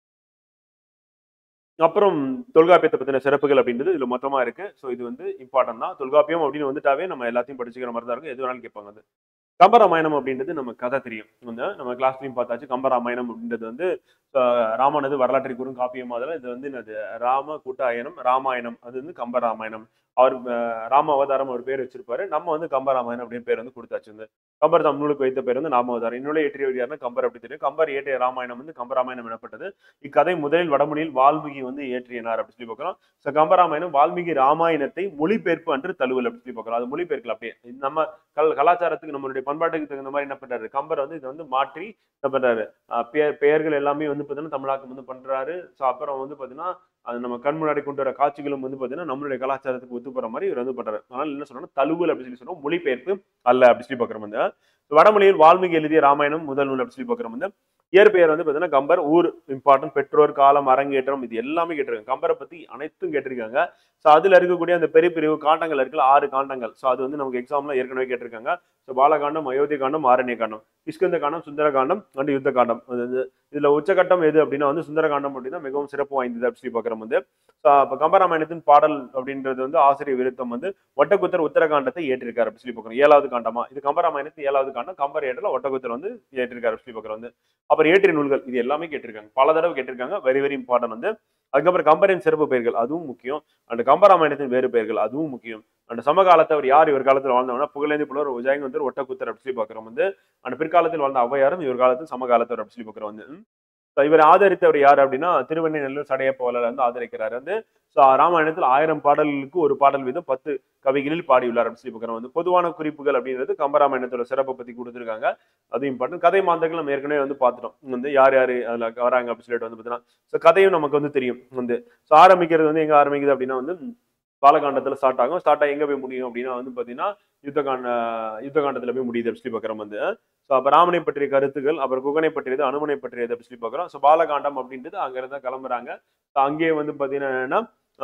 அப்புறம் தொல்காப்பியத்தை பத்தின சிறப்புகள் அப்படின்றது இதுல மொத்தமா இருக்கு ஸோ இது வந்து இம்பார்ட்டன் தான் தொல்காப்பியம் அப்படின்னு வந்துட்டாவே நம்ம எல்லாத்தையும் படிச்சுக்கிற மாதிரி தான் இருக்கும் எது வேணாலும் கேட்பாங்க அது கம்பராமாயணம் அப்படின்றது நம்ம கதை தெரியும் வந்து நம்ம கிளாஸ்லயும் பார்த்தாச்சு கம்பராமாயணம் அப்படின்றது வந்து ஆஹ், ராமனது வரலாற்றை கூறும் காப்பியம் அதில் இது வந்து என்னது ராம கூட்டாயனம் ராமாயணம் அது வந்து கம்பராமாயணம் அவர் ஆஹ், ராம அவதாரம் ஒரு பேர் வச்சிருப்பாரு நம்ம வந்து கம்பராமாயணம் அப்படின்னு பேர் வந்து கொடுத்தாச்சு வந்து கம்பர் தம் நூலுக்கு வைத்த பேர் வந்து நாமவதாரம் இன்னொரு ஏற்றியவர் யாருன்னா கம்பர் அப்படி தெரியும் கம்பர் இயற்றிய ராமாயணம் வந்து கம்பராமாயணம் எனப்பட்டது இக்கதை முதலில் வடமொழியில் வால்மீகி வந்து இயற்றினார் அப்படி சொல்லி பார்க்கிறோம் ஸோ கம்பராமாயணம் வால்மீகி ராமாயணத்தை மொழிபெயர்ப்பு அன்று தழுவல் அப்படி சொல்லி பார்க்கிறோம் அது மொழிபெயர்க்கல அப்படியே இது நம்ம கல் கலாச்சாரத்துக்கு நம்மளுடைய பண்பாட்டுக்கு தகுந்த மாதிரி என்ன பண்றாரு கம்பர் வந்து இதை வந்து மாற்றி என்ன பண்றாரு ஆஹ் பெயர் பெயர்கள் எல்லாமே வந்து பார்த்தீங்கன்னா தமிழாக்கம் வந்து பண்றாரு ஸோ அப்புறம் வந்து பார்த்தீங்கன்னா அது நம்ம கண் முன்னாடி கொண்டு வர காட்சிகளும் வந்து பார்த்தீங்கன்னா நம்மளுடைய கலாச்சாரத்துக்கு ஒத்து போற மாதிரி இவர் வந்து பண்றாரு அதனால என்ன சொல்றோம்னா தழுவல் அப்படி சொல்லி சொல்றோம் மொழிபெயர்ப்பு அல்ல அப்படி சொல்லி பார்க்குறோம் வந்து வடமொழியில் வால்மீகி எழுதிய ராமாயணம் முதல் நூல் அப்படி சொல்லி பார்க்குறோம் வந்து இயற்பெயர் வந்து பார்த்தீங்கன்னா கம்பர் ஊர் இம்பார்ட்டன்ட் பெற்றோர் காலம் அரங்கேற்றம் இது எல்லாமே கேட்டிருக்காங்க கம்பரை பத்தி அனைத்தும் கேட்டிருக்காங்க ஸோ அதுல இருக்கக்கூடிய அந்த பெரிய பிரிவு காண்டங்கள் இருக்குல்ல ஆறு காண்டங்கள் ஸோ அது வந்து நமக்கு எக்ஸாம்ல ஏற்கனவே கேட்டிருக்காங்க ஸோ பாலகாண்டம் அயோத்தி காண்டம் ஆரண்ய காண்டம் கிஷ்கிந்த காண்டம் சுந்தர காண்டம் அண்ட் யுத்த காண்டம் அது வந்து இதுல உச்சகட்டம் எது அப்படின்னா வந்து சுந்தர காண்டம் அப்படின்னா மிகவும் சிறப்பு வாய்ந்தது அப்படி சொல்லி பார்க்குறோம் வந்து ஸோ அப்போ கம்பராமாயணத்தின் பாடல் அப்படின்றது வந்து ஆசிரியர் விருத்தம் வந்து ஒட்டக்குத்தர் உத்தரகாண்டத்தை ஏற்றிருக்காரு அப்படி சொல்லி பார்க்குறோம் ஏழாவது காண்டமா இது கம்பராமாயணத்தின் ஏழாவது காண்டம் கம்பர் ஏற்றல ஒட்டக்குத்தர் வந்து ஏற்றிருக்காரு அப்படி சொல்லி பார்க்குறோம் வந்து அப்புறம் ஏற்றிய நூல்கள் இது எல்லாமே கேட்டிருக்காங்க பல தடவை கேட்டிருக்காங்க வெரி வெரி இம்பார்ட்டன்ட் வந்து அதுக்கப்புறம் கம்பரின் சிறப்பு பெயர்கள் அதுவும் முக்கியம் அண்ட் கம்பராமாயணத்தின் வேறு பெயர்கள் அதுவும் முக்கியம் அண்ட் சமகாலத்தை அவர் யார் இவர் காலத்தில் வாழ்ந்தவனா புகழேந்தி புலவர் உஜயங்கந்தர் ஒட்டக்குத்தர் அப்படி சொல்லி பார்க்குறோம் வந்து அண்ட் பிற்காலத்தில் வாழ்ந்த ஔவையாரும் இவர் காலத்தில் சமகாலத்தவர் அப்படி சொல்லி பார்க்குறோம் வந்து So, இவர் ஆதரித்தவர் யார் அப்படின்னா திருவெண்ணநல்லூர் சடைய போலர் வந்து ஆதரிக்கிறார் வந்து ஸோ ராமாயணத்தில் ஆயிரம் பாடல்களுக்கு ஒரு பாடல் வீதம் பத்து கவிகளில் பாடியுள்ளார் அப்படின்னு சொல்லி பார்க்குறோம் வந்து பொதுவான குறிப்புகள் அப்படின்றது கம்பராமாயணத்தோட சிறப்பை பத்தி கொடுத்துருக்காங்க அது இம்பார்ட்டன்ட் கதை மாந்தர்கள் நம்ம ஏற்கனவே வந்து பார்த்துட்டோம் வந்து யார் யார் அதில் வராங்க அப்படின்னு சொல்லிட்டு வந்து பார்த்தீங்கன்னா ஸோ கதையும் நமக்கு வந்து தெரியும் வந்து ஸோ ஆரம்பிக்கிறது வந்து எங்க ஆரம்பிக்குது அப்படின்னா வந்து பாலகாண்டத்தில் ஸ்டார்ட் ஆகும் ஸ்டார்ட் ஆகி எங்கே போய் முடியும் அப்படின்னா வந்து பார்த்தீங்கன்னா யுத்தகாண்ட யுத்தகாண்டத்தில் போய் முடியுது அப்படி சொல்லி பார்க்குறோம் வந்து ஸோ அப்போ ராமனை பற்றிய கருத்துக்கள் அப்புறம் குகனை பற்றியது அனுமனை பற்றியது அப்படி சொல்லி பார்க்குறோம் ஸோ பாலகாண்டம் அப்படின்றது அங்கேருந்து தான் கிளம்புறாங்க ஸோ அங்கேயே வந்து பார்த்தீங்கன்னா என்னன்னா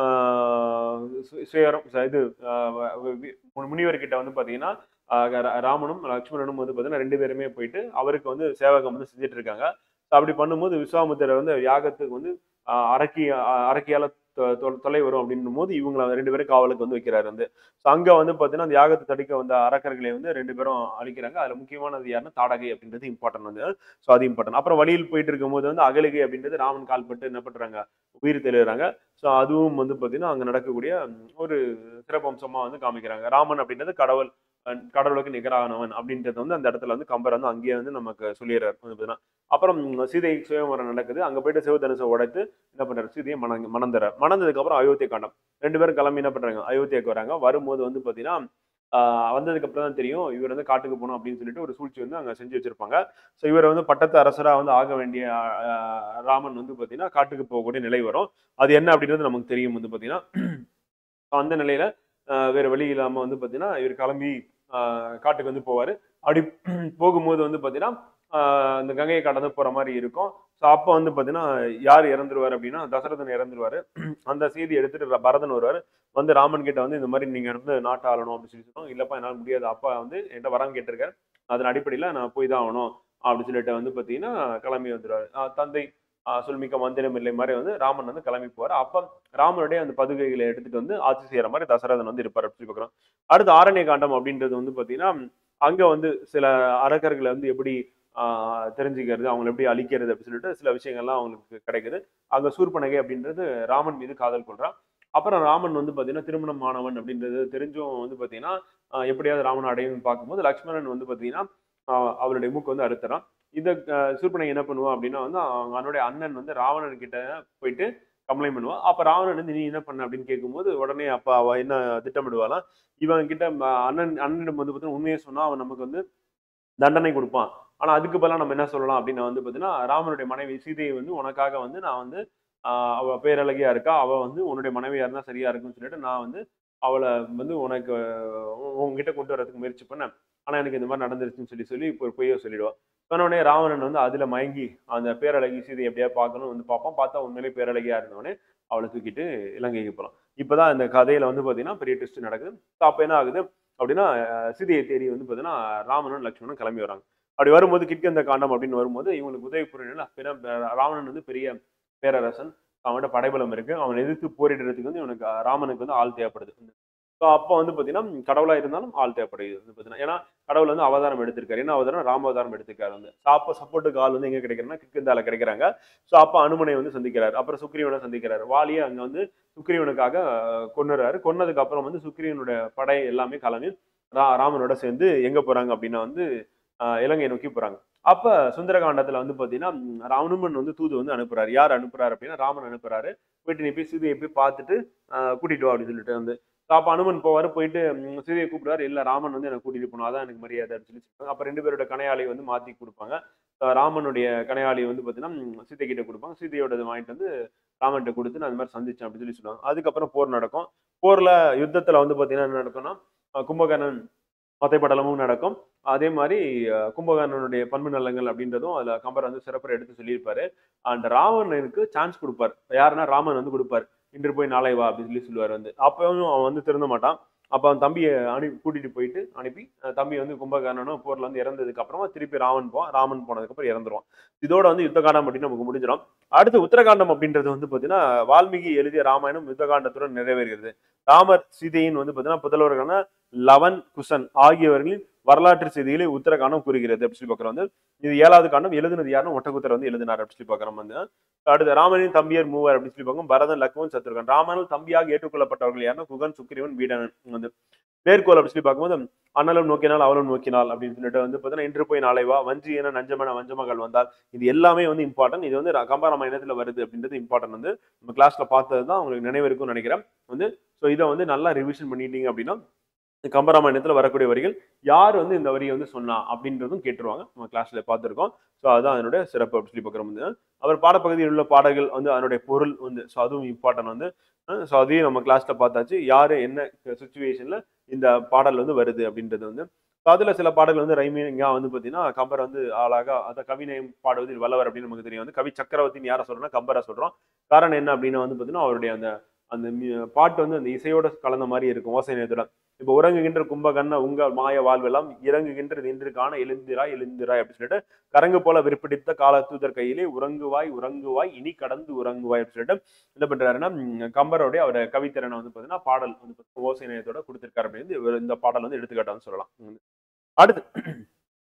ஆஹ் சு- சுயரம் ச- இது ஆஹ் வ- வ- வி- முனிவர்கிட்ட வந்து பார்த்தீங்கன்னா ஆஹ் ர- ராமனும் லக்ஷ்மணனும் வந்து பார்த்தீங்கன்னா ரெண்டு பேருமே போயிட்டு அவருக்கு வந்து சேவகம் வந்து செஞ்சுட்டு இருக்காங்க So அப்படி பண்ணும்போது விஸ்வாமித்திரர் வந்து யாகத்துக்கு வந்து ஆஹ் அரக்கி ஆஹ் அரக்கியால தொ- தொ- தொலை வரும் அப்படின்னும் போது இவங்களை ரெண்டு பேரும் காவலுக்கு வந்து வைக்கிறாரு வந்து ஸோ அங்கே வந்து பார்த்தீங்கன்னா அந்த யாகத்தை தடுக்க வந்த அரக்கர்களை வந்து ரெண்டு பேரும் அழிக்கிறாங்க அதில் முக்கியமானது யாருன்னா தாடகை அப்படின்றது இம்பார்ட்டன்ட் வந்து ஸோ அது இம்பார்ட்டன்ட் அப்புறம் வழியில் போயிட்டு இருக்கும்போது வந்து அகலிகை அப்படின்றது ராமன் கால்பட்டு என்ன பண்றாங்க உயிர் தெளிவுறாங்க ஸோ அதுவும் வந்து பார்த்தீங்கன்னா அங்கே நடக்கக்கூடிய ம், ஒரு சிறப்பம்சமாக வந்து காமிக்கிறாங்க ராமன் அப்படின்றது கடவுள் அஹ் கடவுளுக்கு நிகரானவன் அப்படின்றது வந்து அந்த இடத்துல வந்து கம்பர் வந்து அங்கேயே வந்து நமக்கு சொல்லிடுறாரு வந்து பார்த்தீங்கன்னா அப்புறம் சீதை சுயவரம் நடக்குது அங்க போயிட்டு சிவதனுசை உடைத்து என்ன பண்றாரு சீதையை மணங்க மணந்துறாரு மணந்ததுக்கு அப்புறம் அயோத்தியை காண்டம் ரெண்டு பேரும் கிளம்பி என்ன பண்றாங்க அயோத்தியாவுக்கு வராங்க வரும்போது வந்து பாத்தீங்கன்னா ஆஹ் வந்ததுக்கு அப்புறம் தான் தெரியும் இவர் வந்து காட்டுக்கு போகணும் அப்படின்னு சொல்லிட்டு ஒரு சூழ்ச்சி வந்து அங்க செஞ்சு வச்சிருப்பாங்க ஸோ இவர் வந்து பட்டத்து அரசரா வந்து ஆக வேண்டிய ஆஹ் ராமன் வந்து பாத்தீங்கன்னா காட்டுக்கு போகக்கூடிய நிலை வரும் அது என்ன அப்படின்றது நமக்கு தெரியும் வந்து பாத்தீங்கன்னா அந்த நிலையில ஆஹ் வேற வழி இல்லாம வந்து பாத்தீங்கன்னா இவர் கிளம்பி ஆஹ் காட்டுக்கு வந்து போவாரு அப்படி போகும்போது வந்து பாத்தீங்கன்னா ஆஹ் இந்த கங்கையை கடந்து போற மாதிரி இருக்கும் ஸோ அப்போ வந்து பாத்தீங்கன்னா யார் இறந்துருவார் அப்படின்னா தசரதன் இறந்துருவாரு அந்த செய்தி எடுத்துட்டு ர- பரதன் வருவார் வந்து ராமன் கிட்ட வந்து இந்த மாதிரி நீங்க வந்து நாட்டை ஆளணும் அப்படின்னு சொல்லி சொன்னோம் இல்லப்பா என்னால் முடியாது அப்பா வந்து என்கிட்ட வரம் கேட்டிருக்காரு அதன் அடிப்படையில நான் போய் தான் ஆகணும் அப்படின்னு சொல்லிட்டு வந்து பாத்தீங்கன்னா கிளம்பி வந்துருவாரு ஆஹ் தந்தை ஆஹ் சொல்மிக்க மந்திரம் இல்லை மாதிரி வந்து ராமன் வந்து கிளம்பி போவார் அப்ப ராமனுடைய அந்த பதுகைகளை எடுத்துட்டு வந்து ஆட்சி செய்யற மாதிரி தசரதன் வந்து இருப்பார் அப்படின்னு சொல்லி பார்க்குறோம் அடுத்து ஆரண்ய காண்டம் அப்படின்றது வந்து பாத்தீங்கன்னா அங்க வந்து சில அரக்கர்களை வந்து எப்படி ஆஹ் தெரிஞ்சுக்கிறது அவங்களை எப்படி அழிக்கிறது அப்படின்னு சொல்லிட்டு சில விஷயங்கள்லாம் அவங்களுக்கு கிடைக்குது அங்க சூர்பனகை அப்படின்றது ராமன் மீது காதல் கொள்றான் அப்புறம் ராமன் வந்து பாத்தீங்கன்னா திருமணம் ஆனவன் அப்படின்றது தெரிஞ்சும் வந்து பாத்தீங்கன்னா ஆஹ் எப்படியாவது ராமன் அடையணும்னு பார்க்கும்போது லக்ஷ்மணன் வந்து பாத்தீங்கன்னா ஆஹ் அவருடைய மூக்கு வந்து அறுத்துறான் இந்த ஆஹ் சூர்பனகை என்ன பண்ணுவா அப்படின்னா வந்து அவங்க அவனுடைய அண்ணன் வந்து ராவணன் கிட்ட போயிட்டு கம்ப்ளைண்ட் பண்ணுவான் அப்ப ராவணன் வந்து நீ என்ன பண்ண அப்படின்னு கேட்கும்போது உடனே அப்ப அவ என்ன திட்டமிடுவாளாம் இவன் கிட்ட ம- அண்ணன் அண்ணனிடம் வந்து பார்த்தீங்கன்னா உண்மையை சொன்னா அவன் நமக்கு வந்து தண்டனை கொடுப்பான் ஆனா அதுக்கு பதிலா நம்ம என்ன சொல்லலாம் அப்படின்னு வந்து பார்த்தீங்கன்னா ராமனுடைய மனைவி சீதையை வந்து உனக்காக வந்து நான் வந்து ஆஹ் அவ பேரழகியா இருக்கா அவ வந்து உன்னுடைய மனைவியா இருந்தா சரியா இருக்கும்னு சொல்லிட்டு நான் வந்து அவளை வந்து உனக்கு உ- உன்கிட்ட கொண்டு வரதுக்கு முயற்சி பண்ணேன் ஆனா எனக்கு இந்த மாதிரி நடந்துருச்சுன்னு சொல்லி சொல்லி இப்போ ஒரு பொய்யை சொல்லிடுவான் சொன்னோடனே ராவணன் வந்து அதுல மயங்கி அந்த பேரழகி சீதை எப்படியா பார்க்கணும் வந்து பார்ப்பான் பார்த்தா உண்மையிலே பேரழகியா இருந்தவனே அவளை தூக்கிட்டு இலங்கைக்கு போகலாம் இப்பதான் இந்த கதையில வந்து பாத்தீங்கன்னா பெரிய ட்விஸ்ட் நடக்குது So அப்ப என்ன ஆகுது அப்படின்னா அஹ் சீதையை தேடி வந்து பாத்தீங்கன்னா ராமனும் லக்ஷ்மணனும் கிளம்பி வராங்க அப்படி வரும்போது கிட்கந்த காண்டம் அப்படின்னு வரும்போது இவங்களுக்கு உதவி புரியல ராவணன் வந்து பெரிய பேரரசன் அவன்கிட்ட படைபலம் இருக்கு அவன் எதிர்த்து போரிடுறதுக்கு வந்து இவனுக்கு அஹ், ராமனுக்கு வந்து ஆள் தேவைப்படுது ஸோ அப்போ வந்து பார்த்தீங்கன்னா கடவுளா இருந்தாலும் ஆள் தேவைப்படுது வந்து பார்த்தீங்கன்னா ஏன்னா கடவுள் வந்து அவதாரம் எடுத்திருக்காரு என்ன அவதாரம் ராம அவதாரம் எடுத்திருக்காரு வந்து So அப்போ சப்போர்ட்டுக்கு ஆள் வந்து எங்க கிடைக்கிறதுனா கிட்கந்தால கிடைக்கிறாங்க ஸோ அப்போ அனுமனை வந்து சந்திக்கிறாரு அப்புறம் சுக்ரீவனை சந்திக்கிறாரு வாலியை அங்க வந்து சுக்ரீவனுக்காக அஹ், கொன்னுறாரு கொன்னதுக்கு அப்புறம் வந்து சுக்ரீவனுடைய படை எல்லாமே கிளம்பி ரா ராமனோட சேர்ந்து எங்க போறாங்க அப்படின்னா வந்து அஹ், இலங்கையை நோக்கி போறாங்க அப்ப சுந்தரகாண்டத்துல வந்து பாத்தீங்கன்னா ம், ராமனுமன் வந்து தூது வந்து அனுப்புறாரு யார் அனுப்புறாரு அப்படின்னா ராமன் அனுப்புறாரு போயிட்டு நீ போய் சீதையை போய் பார்த்துட்டு அஹ், கூட்டிட்டு வா அப்படின்னு சொல்லிட்டு வந்து So அப்ப அனுமன் போவாரு போயிட்டு ம், சீதையை கூப்பிடுறாரு இல்ல ராமன் வந்து எனக்கு கூட்டிட்டு போகணும் அதான் எனக்கு மரியாதை அப்படின்னு சொல்லி சொல்றாங்க அப்ப ரெண்டு பேரோட கணையாளி வந்து மாத்தி கொடுப்பாங்க So ராமனுடைய கணையாளி வந்து பாத்தீங்கன்னா ம், சீதை கிட்ட கொடுப்பாங்க சீதையோடது வாங்கிட்டு வந்து ராமன்கிட்ட கொடுத்து நான் இந்த மாதிரி சந்திச்சேன் அப்படின்னு சொல்லி சொல்லுவாங்க அதுக்கப்புறம் போர் நடக்கும் போர்ல யுத்தத்துல வந்து பாத்தீங்கன்னா என்ன நடக்கும்னா அஹ், கும்பகர்ணன் மத்தைப்படலமும் நடக்கும் அதே மாதிரி அஹ், கும்பகர்ணனுடைய பண்பு நலங்கள் அப்படின்றதும் அதுல கம்பர் வந்து சிறப்பாக எடுத்து சொல்லியிருப்பாரு அண்ட் ராவணனுக்கு சான்ஸ் கொடுப்பார் யாருன்னா ராமன் வந்து கொடுப்பார் இன்று போய் நாளை வா அப்படின்னு சொல்லி சொல்லுவார் வந்து அப்பவும் அவன் வந்து திருந்த மாட்டான் அப்ப அவன் தம்பியை அனுப்பி கூட்டிட்டு போயிட்டு அனுப்பி அஹ், தம்பி வந்து கும்பகர்ணனும் போர்ல வந்து இறந்ததுக்கு அப்புறமா திருப்பி ராமன் போவான் ராமன் போனதுக்கு அப்புறம் இறந்துருவான் இதோட வந்து யுத்தகாண்டம் அப்படின்னு நமக்கு முடிஞ்சிடும் அடுத்து உத்தரகாண்டம் அப்படின்றது வந்து பாத்தீங்கன்னா வால்மீகி எழுதிய ராமாயணம் யுத்தகாண்டத்துடன் நிறைவேறுகிறது ராமர் சீதையின் வந்து பாத்தீங்கன்னா புதல்வர்களான லவன் குசன் ஆகியவர்களின் வரலாற்று செய்திகளை உத்தரகாண்டம் கூறுகிறது அப்படின்னு சொல்லி பார்க்குறோம் வந்து இது ஏழாவது காண்டம் எழுதுனது யாருன்னா ஒட்டகுத்தர் வந்து எழுதினார் அப்படின்னு சொல்லி பார்க்குறோம் வந்து அடுத்து ராமனின் தம்பியர் மூவர் அப்படின்னு சொல்லி பார்க்கும் பரதன் லக்மன் சத்ருகன் ராமனில் தம்பியாக ஏற்றுக்கொள்ளப்பட்டவர்கள் யாருன்னா குகன் சுக்கிரவன் வீடனன் வந்து மேற்கோள் அப்படின்னு சொல்லி பார்க்கும்போது அண்ணலும் நோக்கினால் அவளும் நோக்கினால் அப்படின்னு சொல்லிட்டு வந்து பார்த்தீங்கன்னா இன்று போய் நாளை வா வஞ்சி என நஞ்சமென வஞ்சமகள் வந்தால் இது எல்லாமே வந்து இம்பார்ட்டன்ட் இது வந்து கம்பராமாயணத்துல வருது அப்படின்றது இம்பார்ட்டன்ட் வந்து நம்ம கிளாஸ்ல பார்த்தது தான் உங்களுக்கு நினைவு இருக்கும்னு நினைக்கிறேன் வந்து ஸோ இதை வந்து நல்லா ரிவிஷன் பண்ணிட்டீங்க அப்படின்னா இந்த கம்பராமாயணத்துல வரக்கூடிய வரிகள் யார் வந்து இந்த வரியை வந்து சொன்னா அப்படின்றதும் கேட்டுருவாங்க நம்ம கிளாஸ்ல பார்த்துருக்கோம் ஸோ அதுதான் அதனுடைய சிறப்பு அப்படின்னு சொல்லி பார்க்குறோம் வந்து அவர் பாடப்பகுதியில் உள்ள பாடல்கள் வந்து அதனுடைய பொருள் வந்து ஸோ அதுவும் இம்பார்ட்டன்ட் வந்து ஸோ அதையும் நம்ம கிளாஸ்ல பார்த்தாச்சு யாரு என்ன சுச்சுவேஷன்ல இந்த பாடல் வந்து வருது அப்படின்றது வந்து ஸோ அதுல சில பாடல்கள் வந்து ரைமிங்கா வந்து பார்த்தீங்கன்னா கம்பர் வந்து ஆளாக அந்த கவிநயம் பாடுவதில் வல்லவர் அப்படின்னு நமக்கு தெரியும் வந்து கவி சக்கரவர்த்தின்னு யாரை சொல்றோம்னா கம்பரை சொல்றோம் காரணம் என்ன அப்படின்னா வந்து பார்த்தீங்கன்னா அவருடைய அந்த அந்த மி- பாட்டு வந்து அந்த இசையோட கலந்த மாதிரி இருக்கும் ஓசை நேரத்தோட இப்போ உறங்குகின்ற கும்பகண்ண உங்க மாய வாழ்வெல்லாம் இறங்குகின்ற நின்று காண எழுந்திராய் எழுந்திராய் அப்படின்னு சொல்லிட்டு கரங்கு போல விற்பிடித்த கால தூதர் கையிலே உறங்குவாய் உறங்குவாய் இனி கடந்து உறங்குவாய் அப்படின்னு சொல்லிட்டு என்ன பண்றாருன்னா ம், கம்பருடைய அவருடைய கவித்திறனை வந்து பார்த்தீங்கன்னா பாடல் வந்து பார்த்தீங்கன்னா ஓசை நேயத்தோட கொடுத்திருக்காரு அப்படின்னு இவர் இந்த பாடல் வந்து எடுத்துக்காட்டான்னு சொல்லலாம் ம். அடுத்து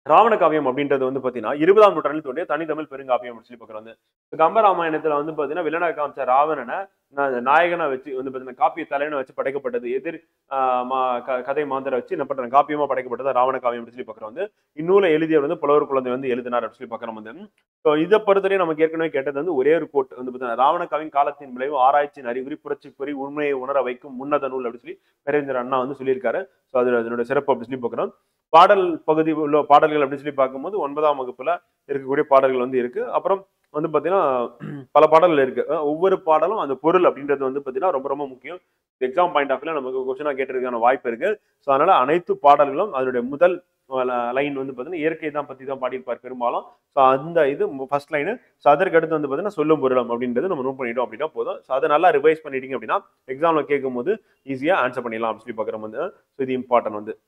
ராவண காவியம் அப்படின்றது வந்து பாத்தீங்கன்னா இருபதாம் நூற்றாண்டில் தோன்றிய தனித்தமிழ் பெருங்காப்பியம் அப்படின்னு சொல்லி பார்க்குறோம் வந்து இந்த கம்பராமாயணத்துல வந்து பாத்தீங்கன்னா வில்லனா காமிச்ச ராவணனை நா- நாயகனா வச்சு வந்து பாத்தீங்கன்னா காப்பிய தலைவனை வச்சு படைக்கப்பட்டது எதிர் ஆஹ் மா- க- கதை மாந்தரை வச்சு என்ன பண்றாங்க காப்பியமா படைக்கப்பட்டது ராவண காவியம் அப்படின்னு சொல்லி பார்க்குறோம் வந்து இந்நூலை எழுதியவர் வந்து புலவர் குழந்தை வந்து எழுதினார் அப்படின்னு சொல்லி பார்க்குறோம் வந்து ஸோ இதை பொறுத்தவரை நமக்கு ஏற்கனவே கேட்டது வந்து ஒரே ஒரு கோட் வந்து பார்த்தீங்கன்னா ராவண காவியம் காலத்தின் விளைவு ஆராய்ச்சியின் அறிகுறி புரட்சி பொறி உண்மையை உணர வைக்கும் உன்னத நூல் அப்படின்னு சொல்லி பேரறிஞர் அண்ணா வந்து சொல்லியிருக்காரு ஸோ அது அதனுடைய சிறப்பு அப்படின்னு சொல்லி பார்க்குறோம் பாடல் பகுதி உள்ள பாடல்கள் அப்படின்னு சொல்லி பார்க்கும்போது ஒன்பதாம் வகுப்புல இருக்கக்கூடிய பாடல்கள் வந்து இருக்கு அப்புறம் வந்து பார்த்தீங்கன்னா பல பாடல்கள் இருக்கு அஹ் ஒவ்வொரு பாடலும் அந்த பொருள் அப்படின்றது வந்து பார்த்தீங்கன்னா ரொம்ப ரொம்ப முக்கியம் எக்ஸாம் பாயிண்ட் ஆஃப் நமக்கு கொஸ்டினா கேட்டிருக்கான வாய்ப்பு இருக்கு ஸோ அதனால அனைத்து பாடல்களும் அதனுடைய முதல் லைன் வந்து பார்த்தீங்கன்னா இயற்கை தான் பத்தி தான் பாடியிருப்பார் பெரும்பாலும் ஸோ அந்த இது ஃபர்ஸ்ட் லைனு ஸோ அதற்கு அடுத்து வந்து பார்த்தீங்கன்னா சொல்லும் பொருளம் அப்படின்றது நம்ம நோட் பண்ணிட்டோம் அப்படின்னா போதும் ஸோ அதை நல்லா ரிவைஸ் பண்ணிட்டீங்க அப்படின்னா எக்ஸாம்ல கேட்கும் போது ஈஸியாக ஆன்சர் பண்ணிடலாம் அப்படின்னு சொல்லி பார்க்குறோம் வந்து ஸோ இது இம்பார்ட்டன்ட் வந்து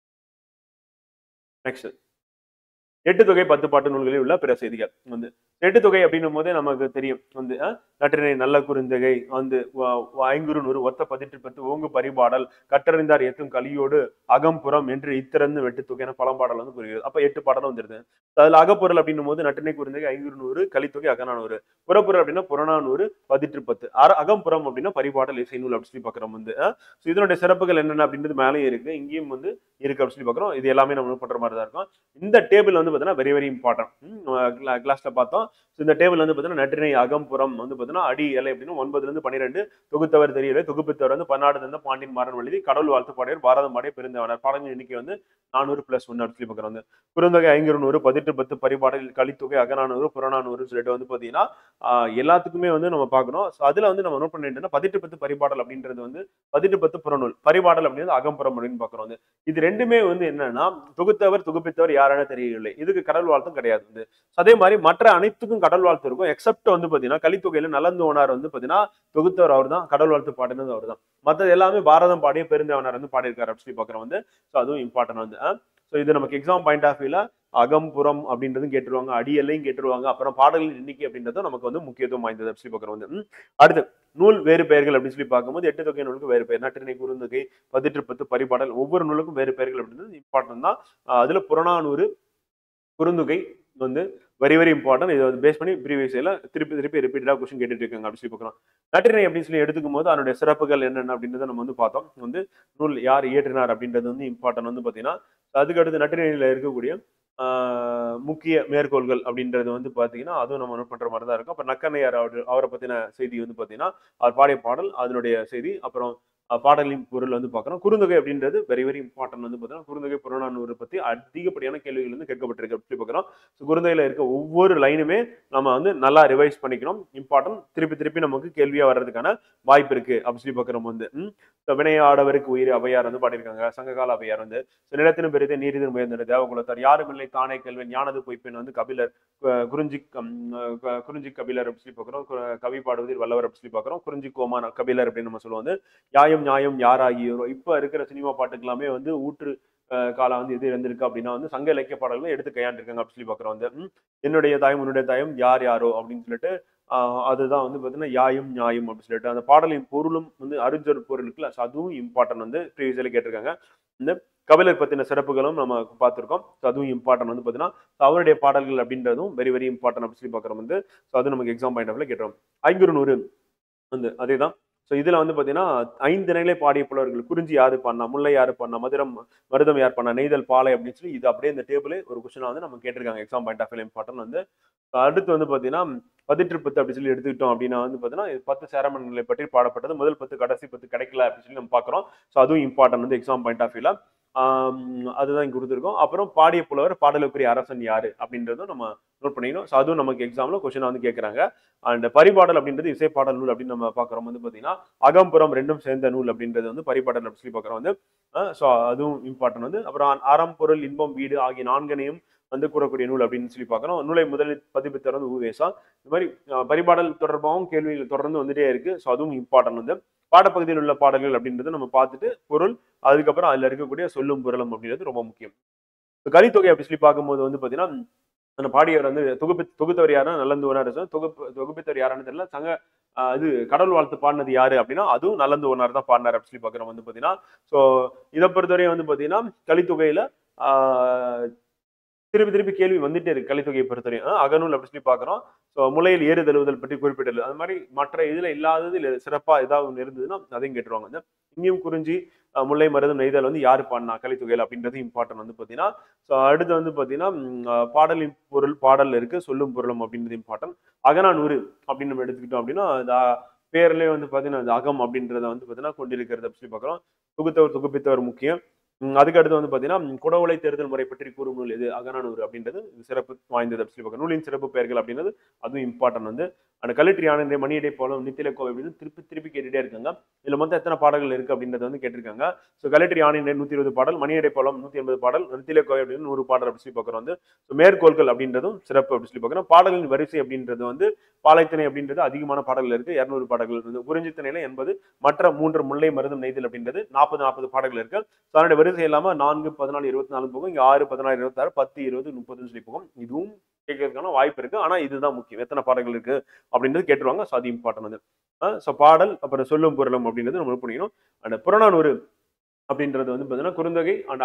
நெக்ஸ்ட் எட்டு தொகை பத்து பாட்டு நூல்களில் உள்ள பிற செய்திகள் வந்து எட்டு தொகை அப்படின்னும் போதே நமக்கு தெரியும் வந்து அஹ், நற்றினை நல்ல குறுந்தகை வந்து வ- வ- ஐங்குறு நூறு ஒத்த பதிற்று பத்து ஓங்கு பரிபாடல் கற்றறிந்தார் எத்தும் கலியோடு அகம்புறம் என்று இத்திறந்து வெட்டு தொகை என பழம்பாடல் வந்து புரிகிறது அப்ப எட்டு பாடலும் வந்துருது அதுல அகப்பொருள் அப்படின்னும் போது நற்றினை குறுந்தகை ஐங்குறு நூறு கலித்தொகை அகநானூறு புறப்பொருள் அப்படின்னா புறநானூறு பதிற்று பத்து அர அகம்புறம் அப்படின்னா பரிபாடல் இசை நூல் அப்படின்னு சொல்லி பார்க்குறோம் வந்து ஸோ இதனுடைய சிறப்புகள் என்னென்ன அப்படின்றது மேலேயும் இருக்கு இங்கேயும் வந்து இருக்கு அப்படின்னு சொல்லி பார்க்குறோம் இது எல்லாமே நம்ம note பண்ற மாதிரி தான் இருக்கும் இந்த டேபிள் வந்து பார்த்தீங்கன்னா வெரி வெரி இம்பார்ட்டன்ட் கிளாஸ்ல பார்த்தோம் ஸோ இந்த டேபிள் வந்து பார்த்தீங்கன்னா நற்றினை அகம்புறம் வந்து பார்த்தீங்கன்னா அடி எல்லை அப்படின்னு ஒன்பதுல இருந்து பன்னிரெண்டு தொகுத்தவர் தெரியல தொகுப்பித்தவர் வந்து பன்னாடு தந்த பாண்டியன் மாறன் எழுதி கடவுள் வாழ்த்து பாடியர் பாரதம் பாடிய பெருந்தவனர் பாடங்கள் எண்ணிக்கை வந்து நானூறு பிளஸ் ஒன்று அப்படின்னு சொல்லி பார்க்குறோம் வந்து குறுந்தொகை ஐநூறு நூறு பதிட்டு பத்து பரிபாடல் கலித்தொகை அகநானூறு புறநானூறு சொல்லிட்டு வந்து பார்த்தீங்கன்னா ஆஹ் எல்லாத்துக்குமே வந்து நம்ம பார்க்கணும் ஸோ அதுல வந்து நம்ம நோட் பண்ணிட்டோம்னா பதிட்டு பத்து பரிபாடல் அப்படின்றது வந்து பதிட்டு பத்து புறநூல் பரிபாடல் அப்படின்றது அகம்புறம் அப்படின்னு பார்க்குறோம் வந்து இது ரெண்டுமே வந்து என்னன்னா தொகுத்தவர் தொகுப்பித்தவர் யாரான தெரியவில்லை இதுக்கு கடவுள் வாழ்த்தும் கிடையாது வந்து அதே மாதிரி மற்ற அனைத்துக்கும் கடவுள் வாழ்த்து இருக்கும் எக்ஸப்ட் வந்து பாத்தீங்கன்னா கலித்தொகையில நலந்தோனார் வந்து பாத்தீங்கன்னா தொகுத்தவர் அவர் தான் கடவுள் வாழ்த்து பாடினது அவர் தான் மற்றது எல்லாமே பாரதம் பாடிய பெருந்தவனார் வந்து பாடியிருக்காரு அப்படின்னு சொல்லி பார்க்குறோம் வந்து ஸோ அதுவும் இம்பார்ட்டன்ட் வந்து ஸோ இது நமக்கு எக்ஸாம் பாயிண்ட் ஆஃப் வியூல அகம்புறம் அப்படின்றதும் கேட்டுருவாங்க அடியல்லையும் கேட்டுருவாங்க அப்புறம் பாடல்களின் எண்ணிக்கை அப்படின்றதும் நமக்கு வந்து முக்கியத்துவம் வாய்ந்தது அப்படின்னு சொல்லி பார்க்குறோம் வந்து ம். அடுத்து நூல் வேறு பெயர்கள் அப்படின்னு சொல்லி பார்க்கும்போது எட்டு தொகை நூலுக்கு வேறு பெயர் நற்றினை குறுந்தொகை பதிற்று பத்து பரிபாடல் ஒவ்வொரு நூலுக்கும் வேறு பெயர்கள் அப்படின்றது இம்பார்ட்டன்ட் தான் ஆஹ் அதுல புறநானூறு குறுந்தொகை வந்து வெரி வெரி இம்பார்ட்டன்ட் இதை வந்து பேஸ் பண்ணி ப்ரீவியஸ் இயர்ல திருப்பி திருப்பி ரிப்பீட்டடாக கொஸ்டின் கேட்டுட்டு இருக்காங்க அப்படின்னு சொல்லி பார்க்குறோம் நற்றினை அப்படின்னு சொல்லி எடுத்துக்கும் போது அதனுடைய சிறப்புகள் என்னென்ன அப்படின்றத நம்ம வந்து பார்த்தோம் வந்து நூல் யார் இயற்றினார் அப்படின்றது வந்து இம்பார்ட்டன்ட் வந்து பார்த்தீங்கன்னா அதுக்கு அடுத்து நற்றினையில் இருக்கக்கூடிய ஆஹ், முக்கிய மேற்கோள்கள் அப்படின்றது வந்து பார்த்தீங்கன்னா அதுவும் நம்ம நோட் பண்ற மாதிரி தான் இருக்கும் அப்போ நக்கண்ணையார் அவர் அவரை பத்தின செய்தி வந்து பார்த்தீங்கன்னா அவர் பாடிய பாடல் அதனுடைய செய்தி அப்புறம் அஹ், பாடலின் பொருள் வந்து பார்க்குறோம் குறுந்தொகை அப்படின்றது வெரி வெரி இம்பார்ட்டன்ட் வந்து பார்த்தீங்கன்னா குறுந்தொகை புறநானூறு பத்தி அதிகப்படியான கேள்விகள் வந்து கேட்கப்பட்டிருக்கு அப்படி பார்க்குறோம் ஸோ குறுந்தொகையில் இருக்க ஒவ்வொரு லைனுமே நம்ம வந்து நல்லா ரிவைஸ் பண்ணிக்கணும் இம்பார்ட்டன்ட் திருப்பி திருப்பி நமக்கு கேள்வியா வர்றதுக்கான வாய்ப்பு இருக்கு அப்படி சொல்லி பார்க்குறோம் வந்து ம். So, வினையாடவருக்கு உயிர் அவையார் வந்து பாடியிருக்காங்க சங்ககால அவையார் வந்து So, நிலத்தினும் பெரிதே நீரிதின் முயர்ந்தது தேவகுலத்தார் யாரும் இல்லை தானே கல்வன் ஞானது பொய்ப்பெண் வந்து கபிலர் கு- குறிஞ்சி கம், அஹ் கு- குறிஞ்சி கபிலர் அப்படி சொல்லி பார்க்குறோம் கு- கவி பாடுவதில் வல்லவர் அப்படி சொல்லி பார்க்குறோம் குறிஞ்சி கோமான் கபிலர் அப்படின்னு நம்ம சொல்லுவோம் வந்து நியாயம் நியாயம் யாராகியோரோ இப்போ இருக்கிற சினிமா பாட்டுக்கு எல்லாமே வந்து ஊற்று அஹ், காலம் வந்து எது இருந்திருக்கு அப்படின்னா வந்து சங்க இலக்கிய பாடல்களை எடுத்து கையாண்டிருக்காங்க அப்படி சொல்லி பார்க்குறோம் வந்து ம், என்னுடைய தாயம் உன்னுடைய தாயம் யார் யாரோ அப்படின்னு சொல்லிட்டு ஆஹ், அதுதான் வந்து பார்த்தீங்கன்னா யாயும் நியாயம் அப்படின்னு சொல்லிட்டு அந்த பாடலின் பொருளும் வந்து அருஞ்சொரு பொருள் இருக்குல்ல so அதுவும் இம்பார்ட்டன்ட் வந்து ப்ரீவியஸில் கேட்டிருக்காங்க இந்த கபிலர் பத்தின சிறப்புகளும் நம்ம பார்த்துருக்கோம் ஸோ அதுவும் இம்பார்ட்டன்ட் வந்து பார்த்தீங்கன்னா so அவருடைய பாடல்கள் அப்படின்றதும் வெரி வெரி இம்பார்ட்டன்ட் அப்படின்னு சொல்லி பார்க்குறோம் வந்து ஸோ அது நமக்கு எக்ஸாம் பாயிண்ட் ஆஃப்ல கேட்டுறோம் ஐங்குறு நூறு வந்து அதே தான் ஸோ இதில் வந்து பார்த்தீங்கன்னா ஐந்து நிலை பாடிய புலவர்கள் குறிஞ்சி யாரு பண்ணா முல்லை யாரு பண்ணா மதுரம் மருதம் யார் பண்ணா நெய்தல் பாலை அப்படின்னு சொல்லி இது அப்படியே இந்த டேபிளே ஒரு கொஸ்டினாக வந்து நம்ம கேட்டிருக்காங்க எக்ஸாம் பாயிண்ட் ஆஃப் இம்பார்ட்டன் வந்து So அடுத்து வந்து பார்த்தீங்கன்னா பதிற்று பத்து அப்படி சொல்லி எடுத்துக்கிட்டோம் அப்படின்னா வந்து பார்த்தீங்கன்னா இது பத்து சேரமன்களை பற்றி பாடப்பட்டது முதல் பத்து கடைசி பத்து கிடைக்கல அப்படின்னு சொல்லி நம்ம பார்க்குறோம் ஸோ அதுவும் இம்பார்ட்டன்ட் வந்து எக்ஸாம் பாயிண்ட் ஆஃப் வியூல அதுதான் இங்க கொடுத்துருக்கோம் அப்புறம் பாடிய புலவர் பாடலுக்குரிய அரசன் யாரு அப்படின்றதும் நம்ம நோட் பண்ணிக்கணும் ஸோ அதுவும் நமக்கு எக்ஸாம்ல கொஸ்டின் வந்து கேட்குறாங்க அண்ட் பரிபாடல் அப்படின்றது இசைப்பாடல் நூல் அப்படின்னு நம்ம பார்க்குறோம் வந்து பார்த்தீங்கன்னா அகம்புறம் ரெண்டும் சேர்ந்த நூல் அப்படின்றது வந்து பரிபாடல் அப்படின்னு சொல்லி பார்க்குறோம் வந்து ஸோ அதுவும் இம்பார்ட்டன்ட் வந்து அப்புறம் அறம் பொருள் இன்பம் வீடு ஆகிய நான்கனையும் வந்து கூறக்கூடிய நூல் அப்படின்னு சொல்லி பார்க்குறோம் நூலை முதலில் பதிப்பித்தவர் வந்து உவேசா இந்த மாதிரி அஹ், பரிபாடல் தொடர்பாகவும் கேள்விகள் தொடர்ந்து வந்துட்டே இருக்கு ஸோ அதுவும் இம்பார்ட்டன்ட் வந்து பாடப்பகுதியில் உள்ள பாடல்கள் அப்படின்றத நம்ம பார்த்துட்டு பொருள் அதுக்கப்புறம் அதில் இருக்கக்கூடிய சொல்லும் பொருளும் அப்படின்றது ரொம்ப முக்கியம் இப்போ கலித்தொகை அப்படி சொல்லி பார்க்கும்போது வந்து பார்த்தீங்கன்னா அந்த பாடியவர் வந்து தொகுப்பி தொகுத்தவர் யாருன்னா நல்லந்து அரசன் தொகுப்பு தொகுப்பித்தவர் யாருன்னு தெரியல சங்க ஆஹ் இது கடவுள் வாழ்த்து பாடினது யாரு அப்படின்னா அதுவும் நல்லந்து ஒன்னார் தான் பாடினார் அப்படின்னு சொல்லி பார்க்குறோம் வந்து பார்த்தீங்கன்னா ஸோ இதை பொறுத்தவரையும் வந்து பார்த்தீங்கன்னா கலித்தொகையில ஆஹ் திருப்பி திருப்பி கேள்வி வந்துட்டே இருக்கு கலித்தொகையை பொறுத்தவரையும் அஹ் அகநூல் அப்படி சொல்லி பாக்குறோம் ஸோ முளையில் ஏறு தழுவுதல் பற்றி குறிப்பிட்டது அது மாதிரி மற்ற இதுல இல்லாதது இல்ல சிறப்பா ஏதாவது ஒன்று இருந்ததுன்னா அதையும் கேட்டுருவாங்க வந்து இங்கேயும் குறிஞ்சி அஹ் முல்லை மருதம் நெய்தல் வந்து யாரு பாடினா கலித்தொகையில் அப்படின்றது இம்பார்ட்டன் வந்து பாத்தீங்கன்னா ஸோ அடுத்து வந்து பாத்தீங்கன்னா ம், அஹ் பாடலின் பொருள் பாடல் இருக்கு சொல்லும் பொருளும் அப்படின்றது இம்பார்ட்டன் அகநானூறு அப்படின்னு நம்ம எடுத்துக்கிட்டோம் அப்படின்னா இந்த பேர்லயே வந்து பாத்தீங்கன்னா இந்த அகம் அப்படின்றத வந்து பாத்தீங்கன்னா கொண்டிருக்கிறது அப்படி சொல்லி பாக்குறோம் தொகுத்தவர் தொகுப்பித்தவர் முக்கியம் ம், அதுக்கு அடுத்து வந்து பாத்தீங்கன்னா ம், குடவுளை தேர்தல் முறை பற்றி கூறும் நூல் எது அகநானூறு அப்படின்றது இது சிறப்பு வாய்ந்தது அப்படி சொல்லி பார்க்கணும் நூலின் சிறப்பு பெயர்கள் அப்படின்றது அதுவும் இம்பார்ட்டன்ட் வந்து அந்த கலிட்ரி ஆனந்தே மணியடை போலும் நித்தில கோவை அப்படின்னு திருப்பி திருப்பி கேட்டுட்டே இருக்காங்க இதுல மொத்தம் எத்தனை பாடல்கள் இருக்கு அப்படின்றத வந்து கேட்டிருக்காங்க ஸோ கலிட்ரி ஆனந்தே நூத்தி இருபது பாடல் மணியடை போலம் நூத்தி எண்பது பாடல் நித்தில கோவை அப்படின்னு நூறு பாடல் அப்படி சொல்லி பார்க்குறோம் வந்து ஸோ மேற்கோள்கள் அப்படின்றதும் சிறப்பு அப்படி சொல்லி பார்க்குறோம் பாடல்களின் வரிசை அப்படின்றது வந்து பாலைத்திணை அப்படின்றது அதிகமான பாடல்கள் இருக்கு இரநூறு பாடல்கள் இருக்கு குறிஞ்சித்திணையில எண்பது மற்ற மூன்று முல்லை மருதம் நெய்தல் அப்படின்றது நாற்பது நாற்பது பாடல்கள் இருக்கு ஸோ அதனுடைய வரிசை இல்லாம நான்கு பதினாலு இருபத்தி நாலு போகும் இங்க ஆறு பதினாறு இருபத்தாறு பத்து இருபது முப்பதுன்னு சொல்லி போகும் இதுவும் கேட்கறதுக்கான வாய்ப்பு இருக்கு ஆனா இதுதான் முக்கியம் எத்தனை பாடல்கள் இருக்கு அப்படின்றது கேட்டுருவாங்க ஸோ அது இம்பார்ட்டன் வந்து ஸோ பாடல் அப்புறம் சொல்லும் பொருளும் அப்படின்றது நம்ம பண்ணிக்கணும் அந்த புறநானூறு அப்படின்றது வந்து பார்த்தீங்கன்னா குறுந்தொகை அந்த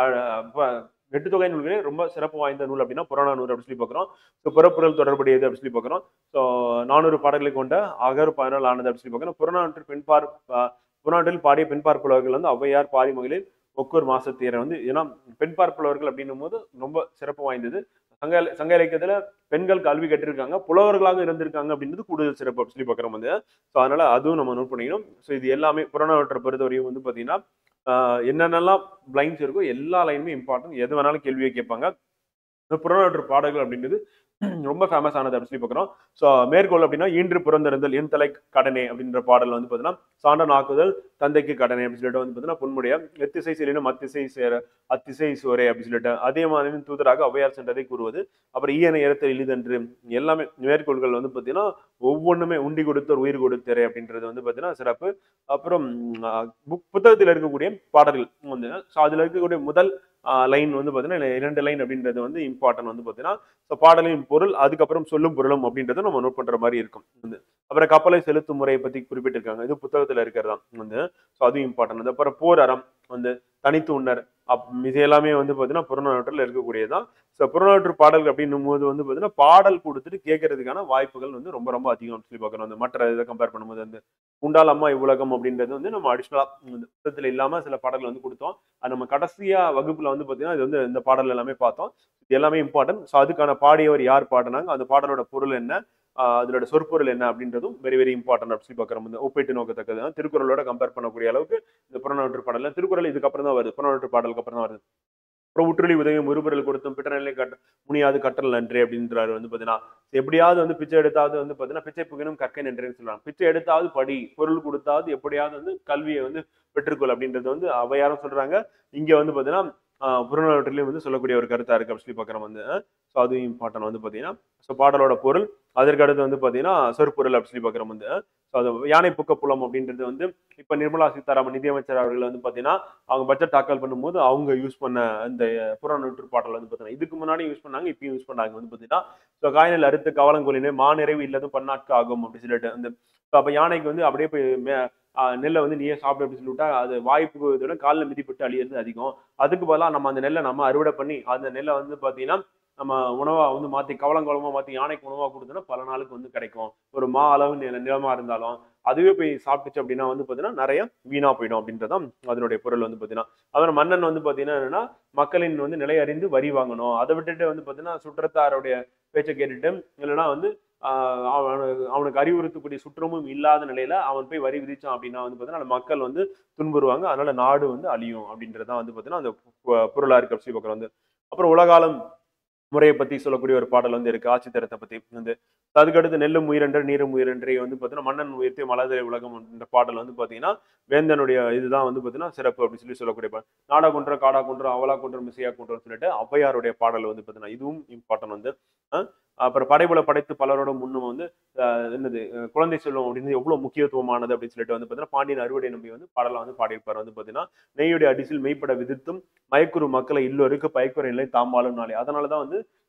எட்டு தொகை நூல்களே ரொம்ப சிறப்பு வாய்ந்த நூல் அப்படின்னா புறநானூறு அப்படி சொல்லி பார்க்குறோம் ஸோ புறப்புறல் தொடர்புடையது அப்படி சொல்லி பார்க்குறோம் ஸோ நானூறு பாடல்களை கொண்ட அகர் பதினாள் ஆனது அப்படி சொல்லி பார்க்குறோம் புறநானூற்று பெண்பார் அஹ், புறநானூற்றில் பாடிய பெண்பார் புலவர்கள் வந்து ஔவையார் பாரிமகளிர் ஒக்கூர் மாசத்தீரை வந்து ஏன்னா பெண்பார் புலவர்கள் அப்படின்னும் போது ரொம்ப சிறப்பு வாய்ந்தது சங்க சங்க இலக்கியத்துல பெண்கள் கல்வி கற்றிருக்காங்க புலவர்களாக இருந்திருக்காங்க அப்படின்றது கூடுதல் சிறப்பு அப்படி சொல்லி பார்க்குறோம் வந்து ஸோ அதனால அதுவும் நம்ம நோட் பண்ணிக்கணும் ஸோ இது எல்லாமே புறநானூற்றை பொறுத்தவரையும் வந்து பார்த்தீங்கன்னா ஆஹ் என்னென்னலாம் லைன்ஸ் இருக்கோ எல்லா லைனுமே இம்பார்ட்டன்ட் எது வேணாலும் கேள்வியை கேட்பாங்க இந்த புறநானூற்று பாடல்கள் அப்படின்றது ரொம்ப ஃபேமஸ் ஆனது அப்படின்னு சொல்லி பார்க்குறோம் ஸோ மேற்கோள் அப்படின்னா ஈன்று புறந்திருந்தல் என் தலை கடனே அப்படின்ற பாடல் வந்து பார்த்தீங்கன்னா சாண்ட நாக்குதல் தந்தைக்கு கடனே அப்படின்னு சொல்லிட்டு வந்து பார்த்தீங்கன்னா பொன்முடியா எத்திசை செல்லினும் அத்திசை சேர அத்திசை சோரே அப்படின்னு சொல்லிட்டு அதே மாதிரி தூதராக ஔவையார் சென்றதை கூறுவது அப்புறம் ஈயனை இறத்தல் எளிதன்று எல்லாமே மேற்கோள்கள் வந்து பார்த்தீங்கன்னா ஒவ்வொன்றுமே உண்டி கொடுத்தோர் உயிர் கொடுத்தரே அப்படின்றது வந்து பார்த்தீங்கன்னா சிறப்பு அப்புறம் புக் புத்தகத்தில் இருக்கக்கூடிய பாடல்கள் வந்து ஸோ அதில் இருக்கக்கூடிய முதல் லைன் வந்து பார்த்தீங்கன்னா இரண்டு லைன் அப்படின்றது வந்து இம்பார்ட்டன்ட் வந்து பார்த்தீங்கன்னா ஸோ பாடலின் பொருள் அதுக்கப்புறம் சொல்லும் பொருளும் அப்படின்றத நம்ம நோட் பண்ற மாதிரி இருக்கும் வந்து அப்புறம் கப்பலை செலுத்தும் முறையை பத்தி குறிப்பிட்டிருக்காங்க இது புத்தகத்துல இருக்கிறதா வந்து ஸோ அதுவும் இம்பார்ட்டன்ட் அப்புறம் போர் அறம் வந்து தனித்து உணர் அப் இது எல்லாமே வந்து பார்த்தீங்கன்னா புறநானூற்றில் இருக்கக்கூடியதான் ஸோ புறநானூற்று பாடல்கள் அப்படின்னும் போது வந்து பார்த்தீங்கன்னா பாடல் கொடுத்துட்டு கேட்கறதுக்கான வாய்ப்புகள் வந்து ரொம்ப ரொம்ப அதிகம் சொல்லி பார்க்குறோம் வந்து மற்ற இதை கம்பேர் பண்ணும்போது வந்து உண்டால் அம்மா இவ்வுலகம் அப்படின்றது வந்து நம்ம அடிஷ்னலாக புத்தகத்தில் இல்லாமல் சில பாடல்கள் வந்து கொடுத்தோம் அது நம்ம கடைசியா வகுப்புல வந்து பார்த்தீங்கன்னா இது வந்து இந்த பாடல் எல்லாமே பார்த்தோம் இது எல்லாமே இம்பார்ட்டன்ட் ஸோ அதுக்கான பாடியவர் யார் பாடினாங்க அந்த பாடலோட பொருள் என்ன ஆஹ் அதோட சொற்பொருள் என்ன அப்படின்றதும் வெரி வெரி இம்பார்ட்டன்ட் அப்படின்னு சொல்லி பார்க்குறோம் இந்த ஒப்பிட்டு நோக்கத்தக்கது தான் திருக்குறளோட கம்பேர் பண்ணக்கூடிய அளவுக்கு இந்த புறநானூற்று பாடல் திருக்குறள் இதுக்கப்புறம் தான் வருது புறநானூற்று பாடலுக்கு அப்புறம் தான் வருது அப்புறம் உற்றுளி உதவியும் முறுபொருள் கொடுத்தும் பிட்டநிலை கட்ட முனியாது கட்டல் நன்றி அப்படின்றாரு வந்து பார்த்தீங்கன்னா எப்படியாவது வந்து பிச்சை எடுத்தாவது வந்து பார்த்தீங்கன்னா பிச்சை புகனும் கற்கை நன்றின்னு சொல்றாங்க பிச்சை எடுத்தாவது படி பொருள் கொடுத்தாவது எப்படியாவது வந்து கல்வியை வந்து பெற்றுக்கொள் அப்படின்றது வந்து அவையாரும் சொல்றாங்க இங்க வந்து பார்த்தீங்கன்னா ஆஹ் புறநானூற்றிலையும் வந்து சொல்லக்கூடிய ஒரு கருத்தா இருக்கு அப்படின்னு சொல்லி பார்க்குறோம் வந்து ஸோ அது இம்பார்ட்டன்ட் வந்து பார்த்தீங்கன்னா ஸோ பாடலோட பொருள் அதற்கு அடுத்து வந்து பார்த்தீங்கன்னா சொற்பொருள் அப்படின்னு சொல்லி பார்க்குறோம் வந்து ஸோ அது யானை புக்க புலம் அப்படின்றது வந்து இப்போ நிர்மலா சீதாராமன் நிதியமைச்சர் அவர்கள் வந்து பார்த்தீங்கன்னா அவங்க பட்ஜெட் தாக்கல் பண்ணும்போது அவங்க யூஸ் பண்ண அந்த புறநூற்று பாடல் வந்து பார்த்தீங்கன்னா இதுக்கு முன்னாடி யூஸ் பண்ணாங்க இப்பயும் யூஸ் பண்ணாங்க வந்து பார்த்தீங்கன்னா ஸோ காய்நெல் அறுத்து கவலங்கொலினே மாநிறைவு இல்லதும் பன்னாட்கு ஆகும் அப்படின்னு சொல்லிட்டு அந்த ஸோ அப்போ யானைக்கு வந்து அப்படியே போய் மே- ஆஹ் நெல்லை வந்து நீயே சாப்பிடு அப்படின்னு சொல்லிவிட்டா அது வாய்ப்பு இதோட காலில் மிதிப்பட்டு அழியிறது அதிகம் அதுக்கு பதிலாக நம்ம அந்த நெல்லை நம்ம அறுவடை பண்ணி அந்த நெல்லை வந்து பார்த்தீங்கன்னா நம்ம உணவா வந்து மாத்தி கவலங்கோலமா மாத்தி யானைக்கு உணவா கொடுத்தோன்னா பல நாளுக்கு வந்து கிடைக்கும் ஒரு மா அளவு நில நிலமா இருந்தாலும் அதுவே போய் சாப்பிட்டுச்சு அப்படின்னா வந்து பார்த்தீங்கன்னா நிறைய வீணா போயிடும் அப்படின்றதான் அதனுடைய பொருள் வந்து பார்த்தீங்கன்னா அப்புறம் மன்னன் வந்து பார்த்தீங்கன்னா என்னன்னா மக்களின் வந்து நிலை அறிந்து வரி வாங்கணும் அதை விட்டுட்டு வந்து பார்த்தீங்கன்னா சுற்றத்தாருடைய பேச்சை கேட்டுட்டு இல்லைன்னா வந்து ஆஹ் அவனுக்கு அவனுக்கு அறிவுறுத்தக்கூடிய சுற்றமும் இல்லாத நிலையில அவன் போய் வரி விதிச்சான் அப்படின்னா வந்து பார்த்தீங்கன்னா அந்த மக்கள் வந்து துன்புறுவாங்க அதனால நாடு வந்து அழியும் அப்படின்றதான் வந்து பார்த்தீங்கன்னா அந்த பொ- பொருளா இருக்கு அப்படி பக்கம் வந்து அப்புறம் உலகாலம் முறையை பத்தி சொல்லக்கூடிய ஒரு பாடல் வந்து இருக்கு ஆட்சி தரத்தை பத்தி வந்து அதுக்கடுத்து நெல்லும் உயிரென்ற நீரும் உயிரென்றே வந்து பார்த்தீங்கன்னா மன்னன் உயிர்த்தி மலர்தலை உலகம் என்ற பாடல் வந்து பார்த்தீங்கன்னா வேந்தனுடைய இதுதான் வந்து பார்த்தீங்கன்னா சிறப்பு அப்படின்னு சொல்லி சொல்லக்கூடிய பாடல் நாடா குன்றம் காடா குன்றம் அவலா குன்றம் மிசையா குன்றம் சொல்லிட்டு ஔவையாருடைய பாடல் வந்து பார்த்தீங்கன்னா இதுவும் இம்பார்ட்டன் வந்து அஹ் அப்புறம் படைபுல படைத்து பலரோட முன்னும் வந்து அஹ் என்னது அஹ் குழந்தை செல்வம் அப்படின்னு எவ்வளவு முக்கியத்துவமானது அப்படின்னு சொல்லிட்டு வந்து பார்த்தீங்கன்னா பாண்டியன் அறுவடை நம்பி வந்து பாடலாம் வந்து பாடியிருப்பார் வந்து பார்த்தீங்கன்னா நெய்யுடைய அடிசில் மெய்ப்பட விதித்தும் மயக்குறு மக்களை இல்லொருக்கு பயக்குற இல்லை தாம்பாலும் நாளே அதனால தான் வந்து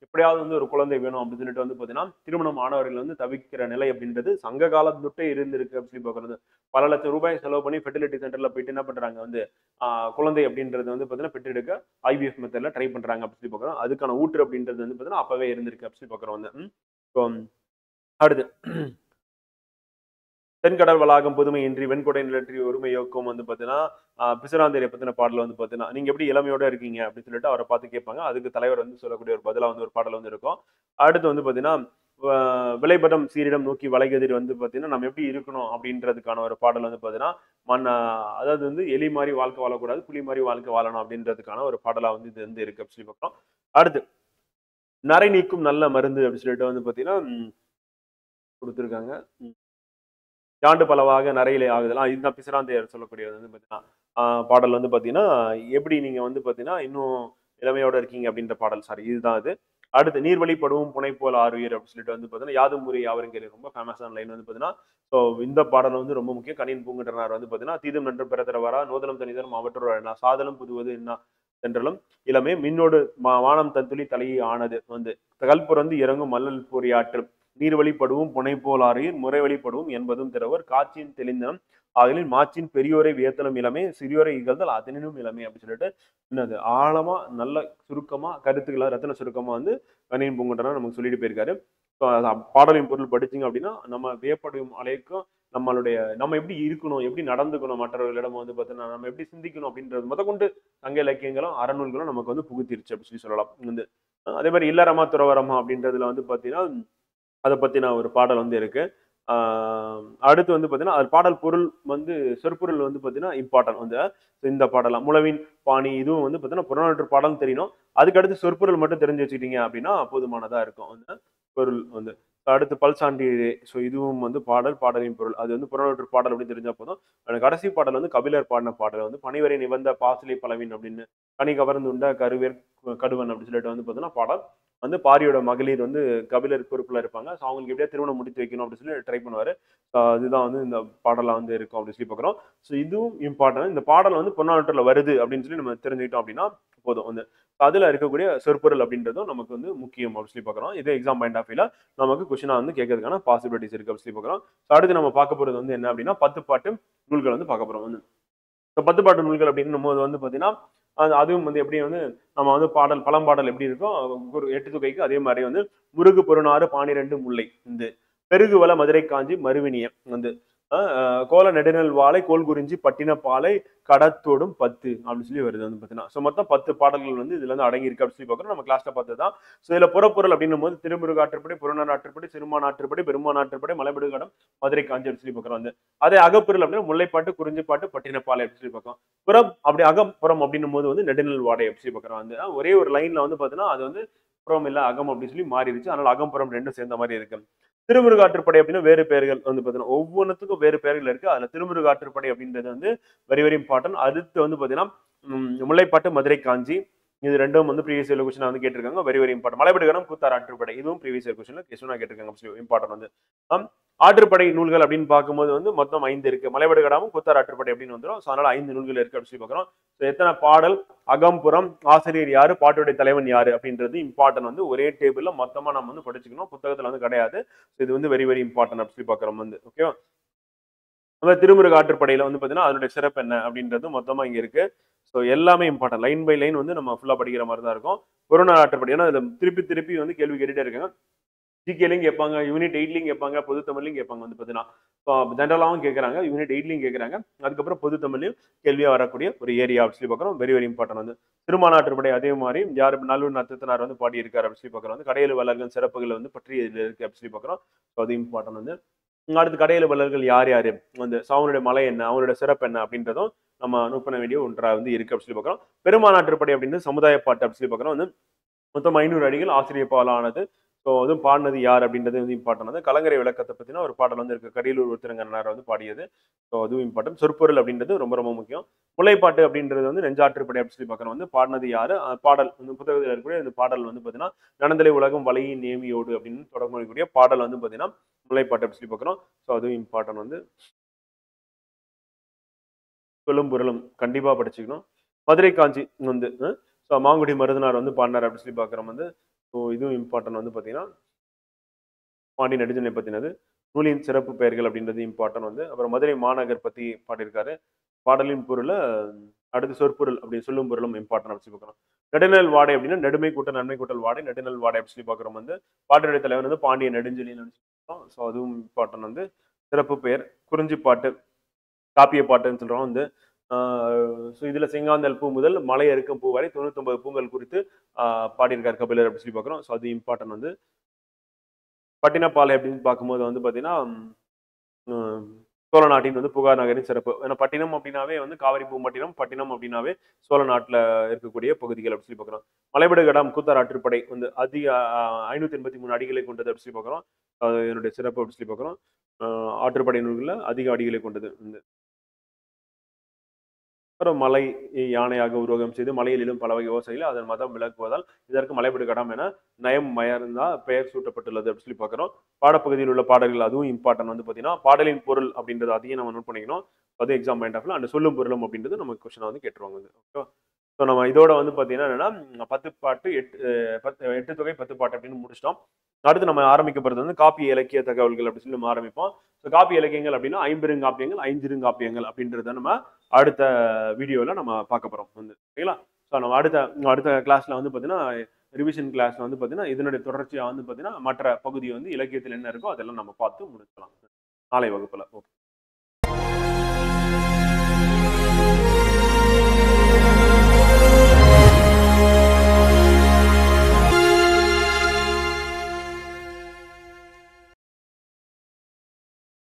எப்படியாவது வந்து ஒரு குழந்தை வேணும் அப்படின்னு சொல்லிட்டு வந்து பார்த்தீங்கன்னா திருமணம் ஆனவர்கள் வந்து தவிக்கிற நிலை அப்படின்றது சங்க காலம் தொட்டே இருந்திருக்கு அப்படின்னு பார்க்குறது பல லட்சம் ரூபாய் செலவு பண்ணி ஃபெர்டிலிட்டி சென்டர்ல போயிட்டு என்ன பண்றாங்க வந்து ஆஹ் குழந்தை அப்படின்றது வந்து பார்த்தீங்கன்னா பெற்றெடுக்க ஐவிஎஃப் மெத்தட்ல ட்ரை பண்றாங்க அப்படின்னு சொல்லி பார்க்குறோம் அதுக்கான ஊற்று அப்படின்றது வந்து பார்த்தீங்கன்னா அப்பவே இருந்திருக்கு அப்படின்னு சொல்லி பார்க்குறோம் வந்து ம். இப்போ அடுத்து தென்கடல் வளாகம் புதுமை இன்றி வெண்கொடை நிலற்றி ஒருமை யோக்கம் வந்து பார்த்தீங்கன்னா ஆஹ் பிசிராந்தேரியை பத்தின பாடல் வந்து பார்த்தீங்கன்னா நீங்க எப்படி இளமையோட இருக்கீங்க அப்படின்னு சொல்லிட்டு அவரை பார்த்து கேட்பாங்க அதுக்கு தலைவர் வந்து சொல்லக்கூடிய ஒரு பதிலா வந்து ஒரு பாடல் வந்து இருக்கும் அடுத்து வந்து பார்த்தீங்கன்னா வ- விளைபடம் சீரிடம் நோக்கி வளைகதிர் வந்து பார்த்தீங்கன்னா நம்ம எப்படி இருக்கணும் அப்படின்றதுக்கான ஒரு பாடல் வந்து பார்த்தீங்கன்னா மண் ஆஹ் அதாவது வந்து எலி மாதிரி வாழ்க்கை வாழக்கூடாது புலி மாதிரி வாழ்க்கை வாழணும் அப்படின்றதுக்கான ஒரு பாடலா வந்து இது வந்து இருக்கு அப்படின்னு சொல்லி பார்க்குறோம் அடுத்து நரை நீக்கும் நல்ல மருந்து அப்படின்னு சொல்லிட்டு வந்து பார்த்தீங்கன்னா ம், கொடுத்துருக்காங்க ம். யாண்டு பலவாக நரையிலே ஆகுதலாம் இதுதான் பிசிராந்தையர் சொல்லக்கூடியது வந்து பார்த்தீங்கன்னா ஆஹ் பாடல் வந்து பார்த்தீங்கன்னா எப்படி நீங்க வந்து பார்த்தீங்கன்னா இன்னும் இளமையோட இருக்கீங்க அப்படின்ற பாடல் சாரி இதுதான் அது அடுத்து நீர்வழிப்படுவும் புனை போல் ஆறுயிர் அப்படின்னு சொல்லிட்டு வந்து பார்த்தீங்கன்னா யாதும் முறை யாவரும் கேள்வி ரொம்ப ஃபேமஸான லைன் வந்து பார்த்தீங்கன்னா ஸோ இந்த பாடல் வந்து ரொம்ப முக்கியம் கணின் பூங்குன்றனார் வந்து பார்த்தீங்கன்னா தீதம் நன்று பிறத்தர வரா நோதனம் தனிதரும் அவற்றோர் என்ன சாதனம் புதுவது என்ன சென்றலும் இளமே மின்னோடு மா- வானம் தந்துளி தலையை ஆனது வந்து கல்புறந்து இறங்கும் மல்லல் பொறியாற்று நீர் வழிபடுவும் புனை போல் ஆறுயிர் முறை வழிபடுவும் என்பதும் திறவர் காட்சியின் தெளிந்தனம் ஆகலின் மாச்சின் பெரியோரை வியத்தலும் இளமே சிறியோரை இகழ்தல் அதனினும் இளமே அப்படின்னு சொல்லிட்டு என்னது ஆழமா நல்ல சுருக்கமா கருத்துக்களை ரத்தன சுருக்கமா வந்து கணின் பூங்குன்றனார் நமக்கு சொல்லிட்டு போயிருக்காரு ஸோ பாடலின் பொருள் படிச்சீங்க அப்படின்னா நம்ம வியப்படையும் அலைக்கும் நம்மளுடைய நம்ம எப்படி இருக்கணும் எப்படி நடந்துக்கணும் மற்றவர்களிடம் வந்து பார்த்தீங்கன்னா நம்ம எப்படி சிந்திக்கணும் அப்படின்றது முதற்கொண்டு சங்க இலக்கியங்களும் அறநூல்களும் நமக்கு வந்து புகுத்திருச்சு அப்படின்னு சொல்லி சொல்லலாம் வந்து அஹ் அதே மாதிரி இல்லறமா துறவரமா அப்படின்றதுல வந்து பார்த்தீங்கன்னா அதை பத்தின ஒரு பாடல் வந்து இருக்கு ஆஹ் அடுத்து வந்து பார்த்தீங்கன்னா அது பாடல் பொருள் வந்து சொற்பொருள் வந்து பார்த்தீங்கன்னா இம்பார்ட்டன்ட் வந்து இந்த பாடலாம் முழவின் பாணி இதுவும் வந்து பார்த்தீங்கன்னா புறநானூற்று பாடல் தெரியணும் அதுக்கு அடுத்து சொற்பொருள் மட்டும் தெரிஞ்சு வச்சுக்கிட்டீங்க அப்படின்னா போதுமானதா இருக்கும் வந்து பொருள் வந்து அடுத்து பல்சாண்டி ஸோ இதுவும் வந்து பாடல் பாடலின் பொருள் அது வந்து புறநானூற்று பாடல் அப்படின்னு தெரிஞ்சா போதும் அந்த கடைசி பாடல் வந்து கபிலர் பாடின பாடல் வந்து பனிவரை நிவந்த பாசிலை பலவின் அப்படின்னு கனி கவர்ந்து உண்ட கருவேர் கடுவன் அப்படின்னு சொல்லிட்டு வந்து பார்த்தீங்கன்னா பாடல் வந்து பாரியோட மகளிர் வந்து கபிலர் பொறுப்புல இருப்பாங்க ஸோ அவங்களுக்கு எப்படியா திருமணம் முடித்து வைக்கணும் அப்படின்னு சொல்லி ட்ரை பண்ணுவாரு ஸோ அதுதான் வந்து இந்த பாடலா வந்து இருக்கும் அப்படின்னு சொல்லி பார்க்குறோம் ஸோ இதுவும் இம்பார்ட்டன்ட் இந்த பாடல் வந்து பொன்னாட்டுல வருது அப்படின்னு சொல்லி நம்ம தெரிஞ்சுக்கிட்டோம் அப்படின்னா போதும் வந்து அதுல இருக்கக்கூடிய சொற்பொருள் அப்படின்றதும் நமக்கு வந்து முக்கியம் அப்படின்னு சொல்லி பார்க்குறோம் இது எக்ஸாம் பாயிண்ட் ஆஃப் வியூல நமக்கு கொஸ்டினா வந்து கேட்கறதுக்கான பாசிபிலிட்டிஸ் இருக்கு அப்படின்னு சொல்லி பார்க்குறோம் ஸோ அடுத்து நம்ம பார்க்க போறது வந்து என்ன அப்படின்னா பத்து பாட்டு நூல்கள் வந்து பார்க்க போறோம் வந்து ஸோ பத்து பாட்டு நூல்கள் அப்படின்னும் போது வந்து பார்த்தீங்கன்னா அது அதுவும் வந்து எப்படி வந்து நம்ம வந்து பாடல் பழம்பாடல் எப்படி இருக்கும் ஒரு எட்டு தொகைக்கு அதே மாதிரி வந்து முருகு பொருநாறு பானிரெண்டு முல்லை இந்த பெருகுவல மதுரை காஞ்சி மறுவினியம் வந்து அஹ், அஹ், கோல நெடுநல் வாழை கோல் குறிஞ்சி பட்டின பாலை கடத்தோடும் பத்து அப்படின்னு சொல்லி வருது வந்து பார்த்தீங்கன்னா ஸோ மொத்தம் பத்து பாடல்கள் வந்து இதுல வந்து அடங்கி இருக்கு அப்படின்னு சொல்லி பார்க்குறோம் நம்ம கிளாஸ்ல பார்த்து தான் ஸோ இதுல புறப்பொருள் அப்படின்னும் போது திருமுருக ஆற்றுப்படை புறநார் ஆற்றுப்படை சிறுமான் ஆற்றுப்படை பெருமான் ஆற்றுப்படை மலைபடுகடம் மதுரை காஞ்சி அப்படின்னு சொல்லி பார்க்குறோம் வந்து அதே அகப்பொருள் அப்படின்னா முல்லைப்பாட்டு குறிஞ்சிப்பாட்டு பட்டினப்பாலை அப்படின்னு சொல்லி பார்க்கறோம் புறம் அப்படி அகம் புறம் அப்படின்னும் போது வந்து நெடுநல் வாடை அப்படி சொல்லி பார்க்குறோம் வந்து ஒரே ஒரு லைன்ல வந்து பார்த்தீங்கன்னா அது வந்து புறம் இல்ல அகம் அப்படின்னு சொல்லி மாறிடுச்சு அதனால அகம் புறம் ரெண்டும் சேர்ந்த மாதிரி இருக்கு திருமுருகாற்றுப்படை அப்படின்னா வேறு பெயர்கள் வந்து பார்த்தீங்கன்னா ஒவ்வொன்றுத்துக்கும் வேறு பெயர்கள் இருக்கு அதுல திருமுருகாற்றுப்படை அப்படின்றது வந்து வெரி வெரி இம்பார்ட்டன்ட் அடுத்து வந்து பார்த்தீங்கன்னா உம், முல்லைப்பாட்டு மதுரை காஞ்சி இது ரெண்டும் வந்து ப்ரீவியஸ் இயர் கொஸ்டின் வந்து கேட்டிருக்காங்க very very important Malaipadukadam Koothar Aatruppadai இதுவும் ப்ரீவியஸ் இயர் கொஸ்டின்ல கொஸ்டினா கேட்டிருக்காங்க இம்பார்ட்டன் வந்து ஆம், ஆற்றுப்படை நூல்கள் அப்படின்னு பார்க்கும்போது வந்து மொத்தம் ஐந்து இருக்கு மலைபடுகடாமும் கூத்தார் ஆற்றுப்படை அப்படின்னு வந்துடும் ஸோ அதனால ஐந்து நூல்கள் இருக்கு அப்படின்னு சொல்லி பார்க்குறோம் ஸோ எத்தனை பாடல் அகம்புறம் ஆசிரியர் யாரு பாட்டுடைய தலைவன் யாரு அப்படின்றது இம்பார்ட்டன் வந்து ஒரே டேபிள்ல மொத்தமா நம்ம வந்து படிச்சுக்கணும் புத்தகத்துல வந்து கிடையாது So இது வந்து வெரி வெரி இம்பார்ட்டன் அப்படின்னு சொல்லி பார்க்குறோம் வந்து ஓகேவா நம்ம திருமுருக ஆற்றுப்படையில வந்து பார்த்தீங்கன்னா அதனுடைய சிறப்பு என்ன அப்படின்றது மொத்தமா இங்க இருக்கு ஸோ எல்லாமே இம்பார்ட்டன் லைன் பை லைன் வந்து நம்ம ஃபுல்லா படிக்கிற மாதிரி தான் இருக்கும் கொரோனா ஆற்றுப்படை ஏன்னா இதுல திருப்பி திருப்பி வந்து கேள்வி கேட்டுட்டே இருக்காங்க ஜிகேலையும் கேட்பாங்க யூனிட் எயிட்லையும் கேட்பாங்க பொது தமிழ்லையும் கேட்பாங்க வந்து பார்த்தீங்கன்னா இப்போ ஜென்ரலாகவும் கேட்குறாங்க யூனிட் எயிட்லையும் கேட்குறாங்க அதுக்கப்புறம் பொது தமிழ்லையும் கேள்வியாக வரக்கூடிய ஒரு ஏரியா அப்படின்னு சொல்லி பார்க்குறோம் வெரி வெரி இம்பார்ட்டன் வந்து திருமாநாட்டுப்படை அதே மாதிரி யார் நல்லூர் நத்தத்தினார் வந்து பாடியிருக்காரு அப்படின்னு சொல்லி பார்க்குறோம் வந்து கடையில் வளர்கள் சிறப்புகள் வந்து பற்றி இதில் இருக்கு அப்படின்னு சொல்லி பார்க்குறோம் ஸோ அது இம்பார்ட்டன் வந்து உம் அடுத்து கடையில் வள்ளல்கள் யார் யார் வந்து so அவனுடைய மலை என்ன அவனுடைய சிறப்பு என்ன அப்படின்றதும் நம்ம நோட் பண்ண வேண்டிய ஒன்றா வந்து இருக்கு அப்படின்னு சொல்லி பார்க்குறோம் பெருமாநாட்டுப்படை அப்படின்னு சமுதாய பாட்டு அப்படின்னு சொல்லி பார்க்குறோம் வந்து மொத்தம் ஐநூறு அடிகள் ஆசிரியர் பாலானது ஸோ அதுவும் பாடினது யார் அப்படின்றது வந்து இம்பார்ட்டன் வந்து கலங்கரை விளக்கத்தை பற்றின ஒரு பாடல் வந்து இருக்கு கடியலூர் உத்திரங்கன்னார் வந்து பாடியது ஸோ அதுவும் இம்பார்ட்டன்ட் சொற்பொருள் அப்படின்றது ரொம்ப ரொம்ப முக்கியம் முல்லைப்பாட்டு அப்படின்றது வந்து நெஞ்சாற்றுப்படை அப்படின்னு சொல்லி பார்க்குறோம் வந்து பாடினது யாரு அஹ் பாடல் வந்து புத்தகத்தில் இருக்கக்கூடிய இந்த பாடல் வந்து பார்த்தீங்கன்னா நடந்தலை உலகம் வலையின் நேமியோடு அப்படின்னு தொடங்கக்கூடிய பாடல் வந்து பார்த்தீங்கன்னா முல்லைப்பாட்டு அப்படின்னு சொல்லி பார்க்குறோம் ஸோ அதுவும் இம்பார்ட்டன்ட் வந்து சொல்லும் பொருளும் கண்டிப்பாக படிச்சுக்கணும் மதுரை காஞ்சி வந்து ஸோ மாங்குடி மருதனார் வந்து பாடினார் அப்படின்னு சொல்லி பார்க்குறோம் வந்து ஸோ இதுவும் இம்பார்ட்டன்ட் வந்து பார்த்தீங்கன்னா பாண்டி நெடுஞ்சனை பற்றினது நூலின் சிறப்பு பெயர்கள் அப்படின்றது இம்பார்ட்டன்ட் வந்து அப்புறம் மதுரை மாநகர் பற்றி பாடியிருக்காரு பாடலின் பொருளை அடுத்து சொற்பொருள் அப்படி சொல்லும் பொருளும் இம்பார்ட்டன் அப்படி சொல்லி பார்க்கணும் நெடுநல் வாடை அப்படின்னா நெடுமை கூட்டல் நன்மை கூட்டல் வாடை நெடுநல் வாடை அப்படி சொல்லி பார்க்குறோம் வந்து பாட்டுடைய தலைவர் வந்து பாண்டிய நெடுஞ்செழியன் நினைச்சிருக்கோம் ஸோ அதுவும் இம்பார்ட்டன் வந்து சிறப்பு பெயர் குறிஞ்சி பாட்டு காப்பிய பாட்டுன்னு சொல்கிறோம் வந்து ஸோ இதில் செங்காந்தல் பூ முதல் மலை அறுக்கும் பூ வரை தொண்ணூத்தொன்பது பூங்கள் குறித்து ஆஹ் பாடியிருக்கார் கபிலர் அப்படி சொல்லி பார்க்குறோம் ஸோ அது இம்பார்ட்டன் வந்து பட்டினப்பாலை அப்படின்னு பார்க்கும்போது வந்து பார்த்தீங்கன்னா உம், சோழ நாட்டின் வந்து புகார் நகரின் சிறப்பு ஏன்னா பட்டினம் அப்படின்னாவே வந்து காவிரி பூம்பட்டினம் பட்டினம் அப்படின்னாவே சோழ நாட்டில் இருக்கக்கூடிய பகுதிகள் அப்படி சொல்லி பார்க்குறோம் மலைபடு கடம் கூத்தார் ஆற்றுப்படை வந்து அதிக ஐநூற்றி எண்பத்தி மூணு அடிகளை கொண்டது அப்படி சொல்லி பார்க்குறோம் அது என்னுடைய சிறப்பு அப்படி சொல்லி பார்க்குறோம் ஆற்றுப்படை நூல்களில் அதிக அடிகளை கொண்டது வந்து அப்புறம் மலை யானையாக உருவகம் செய்து மலையிலும் பல வகை ஓசையில் அதன் மதம் விளக்குவதால் இதற்கு மலைபடு கடம் என நயம் மயர்ந்தா பெயர் சூட்டப்பட்டுள்ளது அப்படின்னு சொல்லி பார்க்குறோம் பாடப்பகுதியில் உள்ள பாடல்கள் அதுவும் இம்பார்ட்டன்ட் வந்து பார்த்தீங்கன்னா பாடலின் பொருள் அப்படின்றது அதையும் நம்ம நோட் பண்ணிக்கணும் அது எக்ஸாம் பாயிண்ட் ஆஃப்ல அந்த சொல்லும் பொருளும் அப்படின்றது நம்ம கொஸ்டினை வந்து கேட்டுருவாங்க வந்து ஓகேவா ஸோ நம்ம இதோட வந்து பார்த்தீங்கன்னா என்னன்னா பத்து பாட்டு எட்டு அஹ், பத்து எட்டு தொகை பத்து பாட்டு அப்படின்னு முடிச்சிட்டோம் அடுத்து நம்ம ஆரம்பிக்க போகிறது வந்து காப்பி இலக்கிய தகவல்கள் அப்படின்னு சொல்லி நம்ம ஆரம்பிப்போம் ஸோ காப்பி இலக்கியங்கள் அப்படின்னா ஐம்பெருங்காப்பியங்கள் ஐஞ்சிருங்காப்பியங்கள் அப்படின்றத நம்ம அடுத்த வீடியோவில் நம்ம பார்க்க போகிறோம் வந்து சரிங்களா ஸோ நம்ம அடுத்த அடுத்த கிளாஸில் வந்து பார்த்தீங்கன்னா ரிவிஷன் கிளாஸ்ல வந்து பார்த்தீங்கன்னா இதனுடைய தொடர்ச்சியாக வந்து பார்த்தீங்கன்னா மற்ற பகுதி வந்து இலக்கியத்தில் என்ன இருக்கோ அதெல்லாம் நம்ம பார்த்து முடிக்கலாம் நாளை வகுப்பில் ஓகே